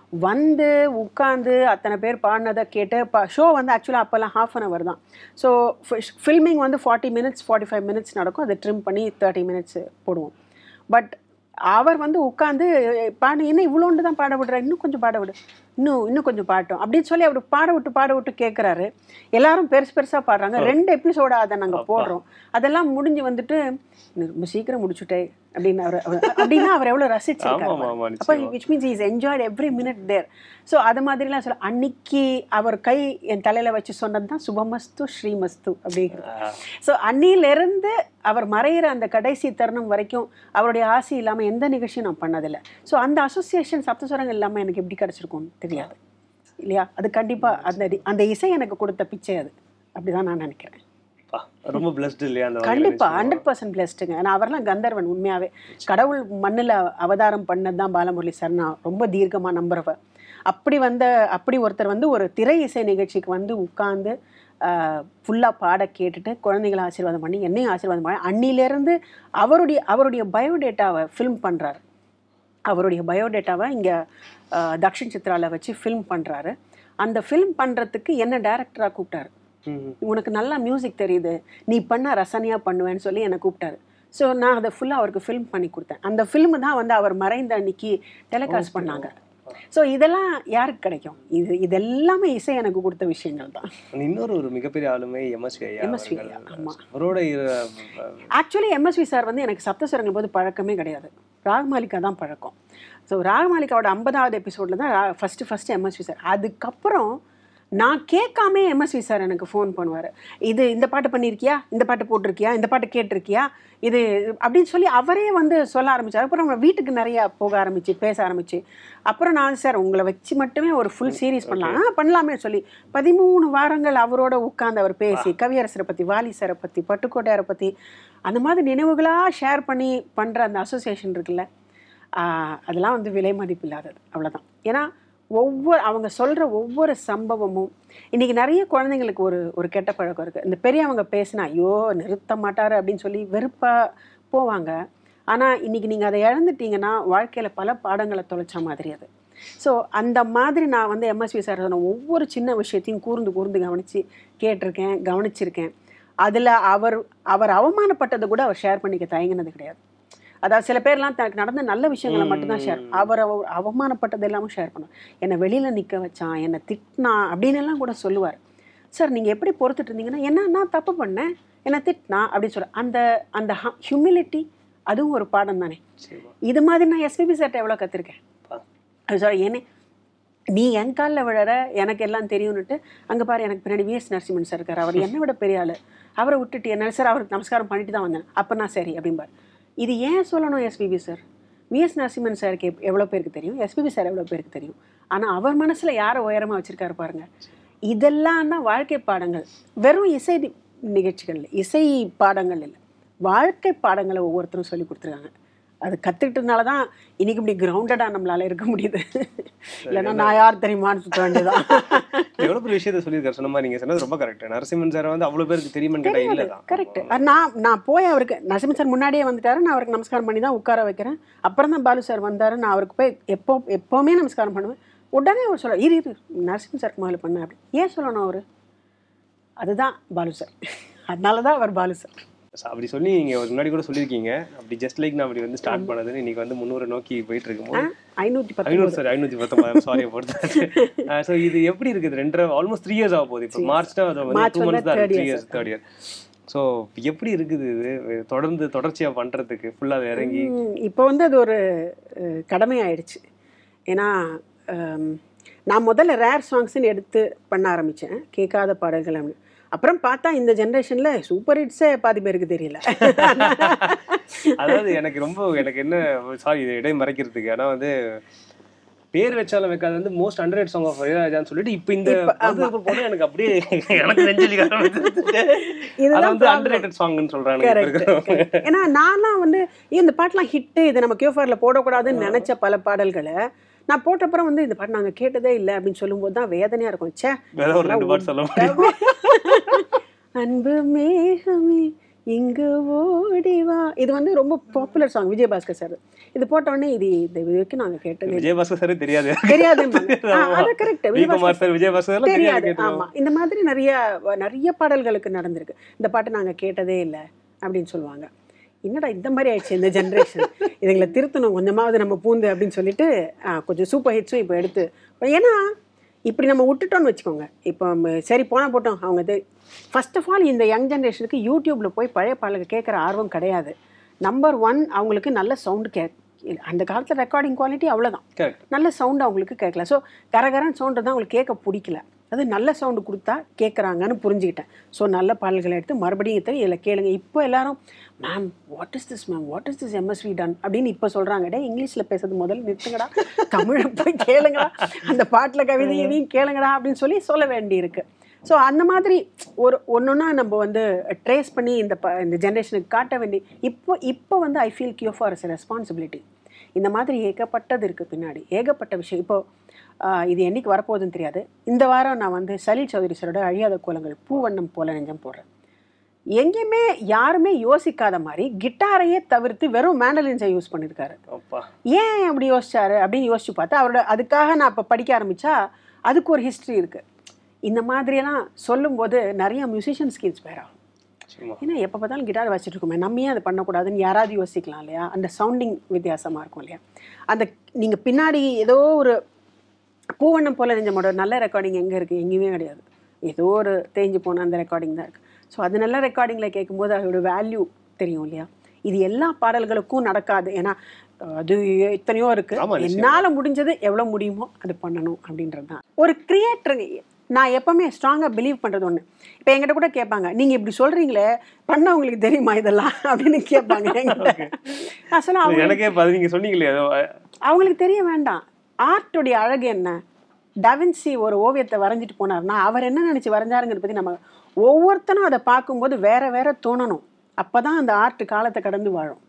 Speaker 2: வந்து உட்காந்து அத்தனை பேர் பாடினதை கேட்டு இப்போ ஷோ வந்து ஆக்சுவலாக அப்போல்லாம் ஹாஃப் அன் ஹவர் தான் ஸோ ஃபில்மிங் வந்து forty minutes forty five minutes நடக்கும் அதை ட்ரிம் பண்ணி தேர்ட்டி மினிட்ஸ் போடுவோம் பட் அவர் வந்து உட்காந்து பாடு என்ன இவ்வளோண்டு தான் பாட விடுற இன்னும் கொஞ்சம் பாட விடு இன்னும் இன்னும் கொஞ்சம் பாட்டும் அப்படின்னு சொல்லி அவர் பாட விட்டு பாட விட்டு கேட்குறாரு எல்லாரும் பெருசு பெருசாக பாடுறாங்க ரெண்டு எபிசோட அதை நாங்கள் போடுறோம் அதெல்லாம் முடிஞ்சு வந்துட்டு "நீ ரொம்ப சீக்கிரம் முடிச்சுட்டே அப்படின்னு அவர் அவர்- அப்படின்னா அவர் எவ்வளோ
Speaker 3: ஆமா
Speaker 2: ரசிச்சிருக்காரு
Speaker 3: ஆமா ஆமா
Speaker 2: அப்போ
Speaker 3: நிச்சயமா
Speaker 2: which means is enjoyed every minute there so அது மாதிரிலாம் சொல்ல அன்னைக்கு அவர் கை என் தலையில் வச்சு சொன்னது தான் சுபமஸ்து ஸ்ரீமஸ்து அப்படிங்கிறது
Speaker 3: ஆ,
Speaker 2: ஸோ அன்னியிலிருந்து அவர் மறையிற அந்த கடைசி தருணம் வரைக்கும் அவருடைய ஆசை இல்லாமல் எந்த நிகழ்ச்சியும் நான் பண்ணதில்லை ஸோ அந்த அசோசியேஷன் சப்தஸ்வரங்கள் இல்லாமல் எனக்கு எப்படி கிடச்சிருக்கும்னு தெரியாது இல்லையா அது கண்டிப்பாக அந்த டி- அந்த இசை எனக்கு கொடுத்த பிச்சை அது அப்படிதான் நான் நினைக்கிறேன்
Speaker 3: பா, ரொம்ப பிளஸ்ட் இல்லையா அந்த வகையில
Speaker 2: கண்டிப்பா
Speaker 3: நிச்சயமா.
Speaker 2: ஹண்ட்ரட் பர்சன்ட் பிளஸ்டுங்க ஏன்னா அவர்லாம் கந்தர்வன் உண்மையாவே கடவுள் மண்ணில் அவதாரம் பண்ணது தான் பாலமுரளி சார் நான் ரொம்ப தீர்க்கமாக நம்புறவ அப்படி வந்த அப்படி ஒருத்தர் வந்து ஒரு திரை இசை நிகழ்ச்சிக்கு வந்து உட்கார்ந்து ஃபுல்லாக பாட கேட்டுட்டு குழந்தைகளை ஆசீர்வாதம் பண்ணி என்னையும் ஆசீர்வாதம் பண்ணி அன்னிலேருந்து அவருடைய அவருடைய பயோடேட்டாவை ஃபில்ம் பண்ணுறாரு அவருடைய பயோடேட்டாவை இங்கே தக்ஷின் சித்ராவில் வச்சு ஃபில்ம் பண்ணுறாரு அந்த ஃபில்ம் பண்ணுறதுக்கு என்ன டேரக்டராக கூப்பிட்டாரு
Speaker 3: ம்,
Speaker 2: உனக்கு நல்லா மியூசிக் தெரியுது நீ பண்ண ரசனையாக பண்ணுவேன்னு சொல்லி என்னை கூப்பிட்டாரு ஸோ நான் அதை ஃபுல்லாக அவருக்கு ஃபில்ம் பண்ணி கொடுத்தேன் அந்த ஃபில்மு தான் வந்து அவர் மறைந்த அன்னைக்கு டெலிகாஸ்ட் பண்ணாங்க ஸோ இதெல்லாம் யாருக்கு கிடைக்கும் இது இதெல்லாமே இசை எனக்கு கொடுத்த விஷயங்கள் தான்
Speaker 3: இன்னொரு ஒரு மிகப்பெரிய ஆளுமை எம்எஸ்வி ஐயா
Speaker 2: MSV
Speaker 3: அவர்கள்.
Speaker 2: ஐயா, ஆமா.
Speaker 3: அவரோட இரு-
Speaker 2: ஆக்சுவலி எம்எஸ்வி சார் வந்து எனக்கு சப்தஸ்வரங்கள் போது பழக்கமே கிடையாது ராகமாலிகா தான் பழக்கம் ஸோ ராகமாலிகாவோட ஐம்பதாவது எபிசோடில் தான் ஃபஸ்ட்டு ஃபஸ்ட்டு எம்எஸ்வி சார் அதுக்கப்புறம் நான் கேட்காமே எம்எஸ்வி சார் எனக்கு ஃபோன் பண்ணுவார் இது இந்த பாட்டு பண்ணியிருக்கியா இந்த பாட்டு போட்டிருக்கியா இந்த பாட்டு கேட்டிருக்கியா இது அப்படின்னு சொல்லி அவரே வந்து சொல்ல ஆரம்பிச்சார் அப்புறம் நம்ம வீட்டுக்கு நிறையா போக ஆரம்பிச்சு பேச ஆரம்பிச்சு அப்புறம் நான் சார் உங்களை வச்சு மட்டுமே ஒரு ஃபுல் சீரிஸ் பண்ணலாம் ஆ பண்ணலாமே சொல்லி பதிமூணு வாரங்கள் அவரோட உட்கார்ந்து அவர் பேசி கவியரசரை பற்றி வாலி சாரை பற்றி பட்டுக்கோட்டையாரை பற்றி அந்த மாதிரி நினைவுகளாக ஷேர் பண்ணி பண்ணுற அந்த அசோசியேஷன் இருக்குல்ல ஆஹ் அதெல்லாம் வந்து விலை மதிப்பு இல்லாதது அவ்வளோதான் ஏன்னா ஒவ்வொரு அவங்க சொல்கிற ஒவ்வொரு சம்பவமும் இன்றைக்கி நிறைய குழந்தைங்களுக்கு ஒரு ஒரு கெட்ட பழக்கம் இருக்குது இந்த பெரியவங்க பேசினா ஐயோ நிறுத்த மாட்டார் அப்படின்னு சொல்லி வெறுப்பாக போவாங்க ஆனால் இன்றைக்கி நீங்கள் அதை இழந்துட்டீங்கன்னா வாழ்க்கையில் பல பாடங்களை தொலைச்ச மாதிரி அது ஸோ அந்த மாதிரி நான் வந்து எம்எஸ்வி சார் சொன்ன ஒவ்வொரு சின்ன விஷயத்தையும் கூர்ந்து கூர்ந்து கவனித்து கேட்டிருக்கேன் கவனிச்சிருக்கேன் அதில் அவர் அவர் அவமானப்பட்டதை கூட அவர் ஷேர் பண்ணிக்க தயங்கினது கிடையாது அதாவது சில பேர்லாம் தனக்கு நடந்த நல்ல விஷயங்களை மட்டும்தான் ஷேர் அவர் அவர் அவமானப்பட்டது எல்லாமே ஷேர் பண்ணுவார் என்னை வெளியில் நிற்க வச்சான் என்னை திட்டினான் அப்படின்னு எல்லாம் கூட சொல்லுவார் சார் நீங்கள் எப்படி பொறுத்துட்டு இருந்தீங்கன்னா என்ன நான் தப்பு பண்ணேன் என்னை திட்டினா அப்படின்னு சொல்ல அந்த அந்த ஹியூமிலிட்டி அதுவும் ஒரு பாடம் தானே
Speaker 3: நிச்சயமா.
Speaker 2: இது மாதிரி நான் எஸ்பிபி சார்ட்ட எவ்வளோ கற்றுருக்கேன்
Speaker 3: பா.
Speaker 2: அது சார் ஏனே நீ என் காலில் விழற எனக்கு எல்லாம் தெரியும்னுட்டு அங்கே பாரு எனக்கு பின்னாடி விஎஸ் நரசிம்மன் சார் இருக்கார் அவர் என்னை விட பெரிய ஆள் அவரை விட்டுட்டு என்ன சார் அவருக்கு நமஸ்காரம் பண்ணிட்டு தான் வந்தேன் அப்போ நான் சரி அப்படிம்பார் இது ஏன் சொல்லணும் எஸ்பிபி சார் விஎஸ் நரசிம்மன் சாருக்கு எப் எவ்வளோ பேருக்கு தெரியும் எஸ்பிபி சார் எவ்வளோ பேருக்கு தெரியும் ஆனால் அவர் மனசில் யாரை உயரமாக வச்சுருக்காரு பாருங்க இதெல்லாம் தான் வாழ்க்கை பாடங்கள் வெறும் இசை நி- நிகழ்ச்சிகள் இல்லை இசை பாடங்கள் இல்லை வாழ்க்கை பாடங்களை ஒவ்வொருத்தரும் சொல்லி கொடுத்துருக்காங்க அது கற்றுக்கிட்டதுனால தான் இன்னைக்கு இப்படி கிரவுண்டடாக நம்மளால இருக்க முடியுது இல்லைன்னா நான் யார் தெரியுமான்னு சுத்த வேண்டியதான்
Speaker 3: எவ்வளவு பெரிய விஷயத்த சொல்லியிருக்காரு சொன்ன மாதிரி நீங்க சொன்னது ரொம்ப கரெக்ட் நரசிம்மன் சார் வந்து அவ்வளவு பேருக்கு தெரியுமான்னு கேட்டா இல்லதான்
Speaker 2: கரெக்ட் நான் நான் போய் அவருக்கு நரசிம்மன் சார் முன்னாடியே வந்துட்டாரு நான் அவருக்கு நமஸ்காரம் பண்ணி தான் உட்கார வைக்கிறேன் அப்புறம் தான் பாலு சார் வந்தாரு நான் அவருக்கு போய் எப்போ எப்போவுமே நமஸ்காரம் பண்ணுவேன் உடனே அவர் சொல்ல இரு இரு நரசிம்மன் சாருக்கு முதல்ல பண்ண அப்படி ஏன் சொல்லணும் அவர் அதுதான் பாலு சார் அதனால தான் அவர் பாலு சார்
Speaker 3: அப்படி சொல்லி நீங்க ஒரு முன்னாடி கூட சொல்லியிருக்கீங்க அப்படி ஜஸ்ட் லைக் நான் அப்படி வந்து ஸ்டார்ட் பண்ணதுன்னு இன்னைக்கு வந்து முந்நூறு நோக்கி போயிட்டு இருக்கும்போது
Speaker 2: ஐநூற்றி பத்து
Speaker 3: ஐநூறு சார் ஐநூத்தி பத்தொன்பது சாரி பொறுத்து ஸோ இது எப்படி இருக்குது ரெண்டரை ஆல்மோஸ்ட் த்ரீ இயர்ஸ் ஆக போகுது இப்போ மார்ச் தான் அது வந்து
Speaker 2: March
Speaker 3: டூ
Speaker 2: வந்தா
Speaker 3: மந்த்ஸ் தான்
Speaker 2: third
Speaker 3: three
Speaker 2: year,
Speaker 3: years third year so எப்படி இருக்குது இது தொடர்ந்து தொடர்ச்சியா பண்றதுக்கு ஃபுல்லா இறங்கி
Speaker 2: ம், இப்போ வந்து அது ஒரு அஹ், கடமை ஆயிடுச்சு ஏன்னா ஹம், நான் முதல்ல ரேர் சாங்ஸ்ன்னு எடுத்து பண்ண ஆரம்பித்தேன் கேட்காத பாடல்கள் அப்படின்னு அப்புறம் பார்த்தா இந்த ஜென்ரேஷனில் சூப்பர் ஹிட்ஸே பாதி பேருக்கு தெரியல
Speaker 3: அதாவது எனக்கு ரொம்ப எனக்கு என்ன சாரி இது இடை மறைக்கிறதுக்கு ஆனா வந்து பேர் வச்சாலும் வைக்காது வந்து மோஸ்ட் ஹண்ட்ரட் சாங் ஆஃப் இளையராஜான்னு சொல்லிட்டு இப்போ இந்த வந்து போனா எனக்கு அப்படியே எனக்கு நெஞ்சலி அது
Speaker 2: இதுதான்
Speaker 3: வந்து அண்டர் சாங்னு சொல்றாங்க இப்ப
Speaker 2: Correct,
Speaker 3: இருக்கிறவங்க.
Speaker 2: correct. ஏன்னா நான்லாம் வந்து "ஏய், இந்த பாட்டெலாம் ஹிட்டு இது நம்ம கியூஃபார்ல போடக்கூடாதுன்னு நினைச்ச பல பாடல்களை நான் போட்டப்புறம் வந்து இந்த பாட்டு நாங்கள் கேட்டதே இல்லை அப்படின்னு சொல்லும்போது தான் வேதனையாக இருக்கும் ச்சே
Speaker 3: வேற ஒரு ரெண்டு பாட்டு சொல்ல முடியும்
Speaker 2: அன்பு மேகமே இங்கு ஓடிவா இது வந்து ரொம்ப பாப்புலர் சாங் விஜயபாஸ்கர் சார் இது போட்ட உடனே இது இந்த இது வரைக்கும் நாங்க கேட்டது
Speaker 3: விஜயபாஸ்கர் சாரே தெரியாது
Speaker 2: தெரியாது அது correct
Speaker 3: V Kumar sir Vijayabhaskar எல்லாம் தெரியாது
Speaker 2: தெரியாது ஆமா இந்த மாதிரி நிறைய நிறைய பாடல்களுக்கு நடந்திருக்கு இந்த பாட்டு நாங்க கேட்டதே இல்லை அப்படின்னு சொல்லுவாங்க என்னடா இந்த மாதிரி ஆயிடுச்சு இந்த ஜென்ரேஷன் இதுங்களை திருத்தணும் கொஞ்சமாவது நம்ம பூந்து அப்படின்னு சொல்லிட்டு ஆ, கொஞ்சம் சூப்பர் ஹிட்ஸும் இப்போ எடுத்து ஏன்னா இப்படி நம்ம விட்டுட்டோம்னு வச்சுக்கோங்க இப்போ நம்ம சரி போனா போட்டோம் அவங்க இது ஃபர்ஸ்ட் ஆஃப் ஆல் இந்த யங் ஜென்ரேஷனுக்கு யூடியூப்ல போய் பழைய பாடல்கள் கேட்குற ஆர்வம் கிடையாது நம்பர் ஒன் அவங்களுக்கு நல்ல சவுண்டு கே அந்த காலத்தில் ரெக்கார்டிங் குவாலிட்டி அவ்வளோதான்
Speaker 3: கரெக்ட்
Speaker 2: நல்ல சவுண்டு அவங்களுக்கு கேட்கல ஸோ கரகரன் சவுண்டு தான் அவங்களுக்கு கேட்க பிடிக்கல அது நல்ல சவுண்டு கொடுத்தா கேட்குறாங்கன்னு புரிஞ்சுக்கிட்டேன் ஸோ நல்ல பாடல்களை எடுத்து மறுபடியும் எடுத்து இதில் கேளுங்க இப்போ எல்லாரும் ma'am what is this ma'am what is this MSV done அப்படின்னு இப்போ சொல்கிறாங்க டே இங்கிலீஷில் பேசுறது முதல்ல நிறுத்துங்கடா தமிழை போய் கேளுங்கடா அந்த பாட்டில் கவிதை எதையும் கேளுங்கடா அப்படின்னு சொல்லி சொல்ல வேண்டியிருக்கு ஸோ அந்த மாதிரி ஒரு ஒன்றுன்னா நம்ம வந்து ட்ரேஸ் பண்ணி இந்த ப இந்த ஜென்ரேஷனுக்கு காட்ட வேண்டி இப்போ இப்போ வந்து I feel cue for S responsibility இந்த மாதிரி ஏகப்பட்டது இருக்குது பின்னாடி ஏகப்பட்ட விஷயம் இப்போ ஆஹ், இது என்னைக்கு வரப்போகுதுன்னு தெரியாது இந்த வாரம் நான் வந்து சலீல் சௌதரி சரோட அழியாத கோலங்கள் பூவண்ணம் போல நெஞ்சம் போடுறேன் எங்கேயுமே யாருமே யோசிக்காத மாதிரி கிட்டாரையே தவிர்த்து வெறும் மேண்டலின்ஸை யூஸ் பண்ணியிருக்காரு
Speaker 3: அப்பா
Speaker 2: ஏன் அப்படி யோசிச்சாரு அப்படின்னு யோசிச்சு பார்த்தா அவரோட அதுக்காக நான் இப்போ படிக்க ஆரம்பிச்சா அதுக்கு ஒரு ஹிஸ்ட்ரி இருக்கு இந்த மாதிரியெல்லாம் சொல்லும்போது நிறைய மியூசிஷியன்ஸ்க்கு இன்ஸ்பயர் ஆகும்
Speaker 3: சும்மா
Speaker 2: ஏன்னா எப்போ பார்த்தாலும் கிட்டார் வச்சுட்டு இருக்கோமே நம்ம ஏன் அதை பண்ணக்கூடாதுன்னு யாராவது யோசிக்கலாம் இல்லையா அந்த சவுண்டிங் வித்தியாசமாக இருக்கும் இல்லையா அந்த நீங்கள் பின்னாடி ஏதோ ஒரு பூவண்ணம் போல நெஞ்சமோட நல்ல ரெக்கார்டிங் எங்கே இருக்குது எங்கேயுமே கிடையாது ஏதோ ஒரு தேஞ்சு போன அந்த ரெக்கார்டிங் தான் இருக்குது ஸோ அது நல்ல ரெக்கார்டிங்கில் கேட்கும்போது அதோட வேல்யூ தெரியும் இல்லையா இது எல்லா பாடல்களுக்கும் நடக்காது ஏன்னா அஹ், அது எத்தனையோ இருக்கு
Speaker 3: ஆமா, நிச்சயமா.
Speaker 2: என்னால் முடிஞ்சது எவ்வளோ முடியுமோ அது பண்ணணும் அப்படின்றது தான் ஒரு கிரியேட்டர் நான் எப்பவுமே ஸ்ட்ராங்காக பிலீவ் பண்ணுறது ஒன்று இப்போ என்கிட்ட கூட கேட்பாங்க நீங்கள் இப்படி சொல்கிறீங்களே பண்ணவங்களுக்கு தெரியுமா இதெல்லாம் அப்படின்னு கேட்பாங்க என்கிட்ட நான் சொன்னேன் அவங்க
Speaker 3: எனக்கே இப்ப அது நீங்க சொன்னீங்களே அது, அஹ்,
Speaker 2: அவங்களுக்கு தெரிய வேண்டாம் ஆர்ட்டுடைய அழகு என்ன டவின்சி ஒரு ஓவியத்தை வரைஞ்சிட்டு போனார்னா அவர் என்ன நினச்சி வரைஞ்சாருங்கிறத பற்றி நம்ம ஒவ்வொருத்தனும் அதை பார்க்கும்போது வேற வேற தோணணும் அப்போ தான் அந்த ஆர்ட் காலத்தை கடந்து வாழும்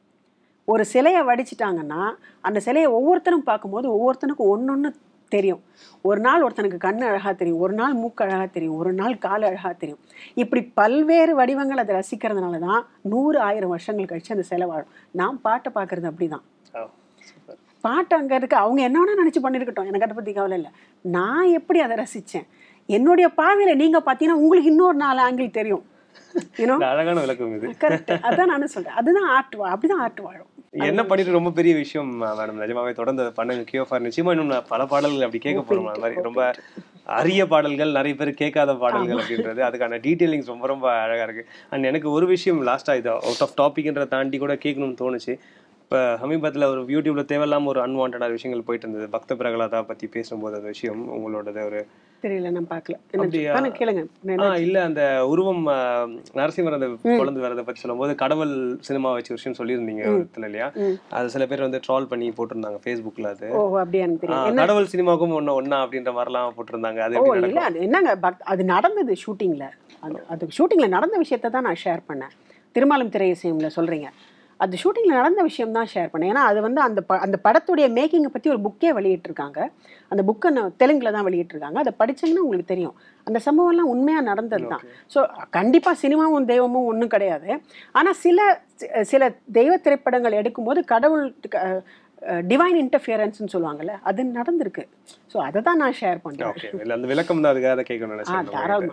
Speaker 2: ஒரு சிலையை வடிச்சிட்டாங்கன்னா அந்த சிலையை ஒவ்வொருத்தரும் பார்க்கும்போது ஒவ்வொருத்தனுக்கும் ஒன்று தெரியும் ஒரு நாள் ஒருத்தனுக்கு கண் அழகாக தெரியும் ஒரு நாள் மூக்கு அழகாக தெரியும் ஒரு நாள் கால் அழகாக தெரியும் இப்படி பல்வேறு வடிவங்கள் அதை ரசிக்கிறதுனால தான் நூறு ஆயிரம் வருஷங்கள் கழிச்சு அந்த சிலை வாழும் நான் பாட்டை பார்க்குறது அப்படி தான்
Speaker 3: ஆ, super.
Speaker 2: பாட்டு அங்கே இருக்கு அவங்க என்ன வேணா நினச்சி பண்ணியிருக்கட்டும் எனக்கு அதை பற்றி கவலை இல்லை நான் எப்படி அதை ரசித்தேன் என்னுடைய பார்வையில் நீங்கள் பார்த்தீங்கன்னா உங்களுக்கு இன்னொரு நாலு ஆங்கிள் தெரியும் யூனோ
Speaker 3: இந்த அழகான விளக்கம் இது
Speaker 2: கரெக்ட் அதான் நானும் சொல்கிறேன் அதுதான் ஆர்ட் வா அப்படிதான் ஆர்ட் வாழும்
Speaker 3: என்ன பண்ணிட்டு ரொம்ப பெரிய விஷயம் மேடம் நிஜமாவே தொடர்ந்து அதை பண்ணுங்க கியோஃபார் நிச்சயமா இன்னும் நான் பல பாடல்கள் அப்படி கேட்க போறோம் அந்த மாதிரி ரொம்ப அரிய பாடல்கள் நிறைய பேர் கேட்காத பாடல்கள் அப்படின்றது அதுக்கான டீட்டெயிலிங்ஸ் ரொம்ப ரொம்ப அழகா இருக்கு அண்ட் எனக்கு ஒரு விஷயம் லாஸ்டா இது அவுட் ஆஃப் டாபிக்ன்றதை தாண்டி கூட கேட்கணும்னு தோணுச்சு இப்போ சமீபத்தில் ஒரு யூடியூப்ல தேவையில்லாம ஒரு அன்வான்டான விஷயங்கள் போயிட்டு இருந்தது பக்த பிரகலாதா பத்தி பேசும்போது அந்த விஷயம் உங்களோடது ஒரு
Speaker 2: தெரியல நான் பார்க்கல என்ன
Speaker 3: அப்படியா?
Speaker 2: தானே கேளுங்க
Speaker 3: ஆ இல்ல அந்த உருவம் ஆ, நரசிம்மர் அந்த குழந்தை வரதை பத்தி சொல்லும்போது கடவுள் சினிமா வச்சு ஒரு விஷயம் சொல்லியிருந்தீங்க ஒரு இடத்துல இல்லையா
Speaker 2: ம்.
Speaker 3: அது சில பேர் வந்து ட்ரால் பண்ணி போட்டிருந்தாங்க ஃபேஸ்புக்ல அது
Speaker 2: ஓ அப்படியா எனக்கு
Speaker 3: ஆ,
Speaker 2: தெரியும் என்ன
Speaker 3: கடவுள் சினிமாவுக்கும் ஒண்ணு ஒண்ணா அப்படின்ற மாதிரிலாம் போட்டிருந்தாங்க அது
Speaker 2: ஓ
Speaker 3: எப்படி
Speaker 2: இல்லை
Speaker 3: நடக்கும்
Speaker 2: அது என்னங்க பக் அது நடந்தது ஷூட்டிங்கில் அது அது ஷூட்டிங்கில் நடந்த விஷயத்தை தான் நான் ஷேர் பண்ணேன் திருமாலும் திரையசியம்ல சொல்கிறீங்க அது ஷூட்டிங்கில் நடந்த விஷயம் தான் ஷேர் பண்ணேன் ஏன்னா அது வந்து அந்த ப அந்த படத்துடைய மேக்கிங்கை பற்றி ஒரு புக்கே வெளியிட்டிருக்காங்க அந்த புக்கை நான் தெலுங்கில் தான் வெளியிட்டிருக்காங்க அதை படிச்சீங்கன்னா உங்களுக்கு தெரியும் அந்த சம்பவம்லாம் உண்மையாக நடந்தது தான் ஸோ கண்டிப்பாக சினிமாவும் தெய்வமும் ஒன்றும் கிடையாது ஆனால் சில சில தெய்வ திரைப்படங்கள் எடுக்கும்போது கடவுள் டிவைன் இன்டர்ஃபியரன்ஸ்னு சொல்லுவாங்கல்ல அது நடந்திருக்கு ஸோ அதை தான் நான் ஷேர் பண்ணுறேன்
Speaker 3: ஓகே இல்ல அந்த விளக்கம் தான் அதுக்காக அதை கேட்கணும்னு
Speaker 2: ஆ
Speaker 3: நினைச்சேன்
Speaker 2: தாராளமா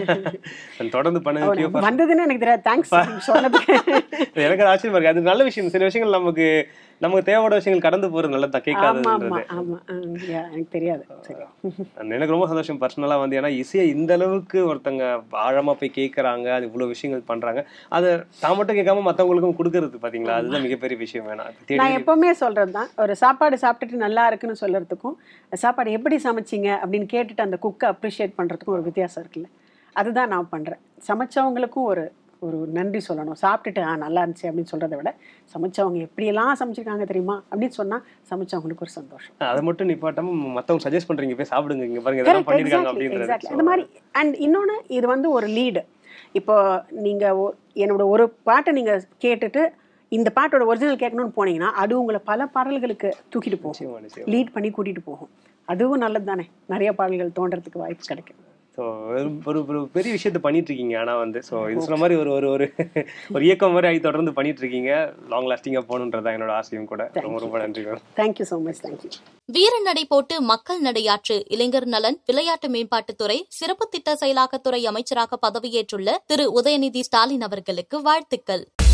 Speaker 3: And தொடர்ந்து பண்ணுங்க
Speaker 2: அவர்
Speaker 3: கியோஃபார்.
Speaker 2: வந்ததுன்னு எனக்கு தெரியாது தேங்க்ஸ் சொன்னதுக்கு
Speaker 3: எனக்கு அது ஆச்சரியமா இருக்கு அது நல்ல விஷயம் சில விஷயங்கள் நமக்கு நமக்கு தேவையான விஷயங்கள் கடந்து போறது நல்லது தான்
Speaker 2: ஆமா ஆமா
Speaker 3: கேட்காததுன்றது
Speaker 2: ஆமா ஆ, yeah, எனக்கு தெரியாது சரி
Speaker 3: And எனக்கு ரொம்ப சந்தோஷம் பர்சனலா வந்து ஏன்னா இசையை இந்த அளவுக்கு ஒருத்தங்க ஆழமா போய் கேட்கறாங்க அது இவ்வளவு விஷயங்கள் பண்றாங்க அதை தான் மட்டும் கேட்காம மத்தவங்களுக்கும் கொடுக்கறது பாத்தீங்களா அதுதான் மிகப்பெரிய விஷயம் வேணாம் தேடி
Speaker 2: நான் எப்பவுமே சொல்றது தான் ஒரு சாப்பாடு சாப்பிட்டுட்டு நல்லா இருக்குன்னு சொல்றதுக்கும் சாப்பாடு எப்படி சமைச்சீங்க அப்படின்னு கேட்டுட்டு அந்த குக்கை அப்ரிஷியேட் பண்றதுக்கும் ஒரு வித்தியாசம் இருக்குல்ல அதுதான் நான் பண்றேன் சமைச்சவங்களுக்கும் ஒரு ஒரு நன்றி சொல்லணும் சாப்பிட்டுட்டு ஆ நல்லா இருந்துச்சு அப்படின்னு சொல்றதை விட சமைச்சவங்க எப்படியெல்லாம் சமைச்சிருக்காங்க தெரியுமா அப்படின்னு சொன்னா சமைச்சவங்களுக்கு ஒரு சந்தோஷம்
Speaker 3: அதை மட்டும் நிப்பாட்டாம மத்தவங்க சஜஸ்ட் பண்றீங்க போய் சாப்பிடுங்க இங்க பாருங்க
Speaker 2: Correct,
Speaker 3: இதெல்லாம் பண்ணிருக்காங்க
Speaker 2: exactly, exactly.
Speaker 3: அப்படின்றது
Speaker 2: அந்த மாதிரி அண்ட் இன்னொன்று இது வந்து ஒரு லீடு இப்போ நீங்கள் என்னோட ஒரு பாட்டை நீங்கள் கேட்டுட்டு இந்த பாட்டோட ஒரிஜினல் கேட்கணும்னு போனீங்கன்னா அது உங்களை பல பாடல்களுக்கு தூக்கிட்டு போகும்
Speaker 3: நிச்சயமா நிச்சயம்
Speaker 2: லீட் பண்ணி கூட்டிட்டு போகும் அதுவும் நல்லது தானே நிறைய பாடல்கள் தோன்றதுக்கு வாய்ப்பு கிடைக்கும்
Speaker 3: ஸோ ஒரு ஒரு பெரிய விஷயத்த பண்ணிட்டு இருக்கீங்க ஆனால் வந்து ஸோ இது சொன்ன மாதிரி ஒரு ஒரு ஒரு ஒரு இயக்கம் மாதிரி ஆகி தொடர்ந்து பண்ணிட்டு இருக்கீங்க லாங் லாஸ்டிங்காக போகணுன்றதான் என்னோட ஆசையும் கூட ரொம்ப ரொம்ப நன்றி ma'am
Speaker 2: thank you so much thank you
Speaker 1: வீர நடை போட்டு மக்கள் நடையாற்று இளைஞர் நலன் விளையாட்டு மேம்பாட்டுத்துறை சிறப்பு திட்ட செயலாக்கத்துறை அமைச்சராக பதவியேற்றுள்ள திரு உதயநிதி ஸ்டாலின் அவர்களுக்கு வாழ்த்துக்கள்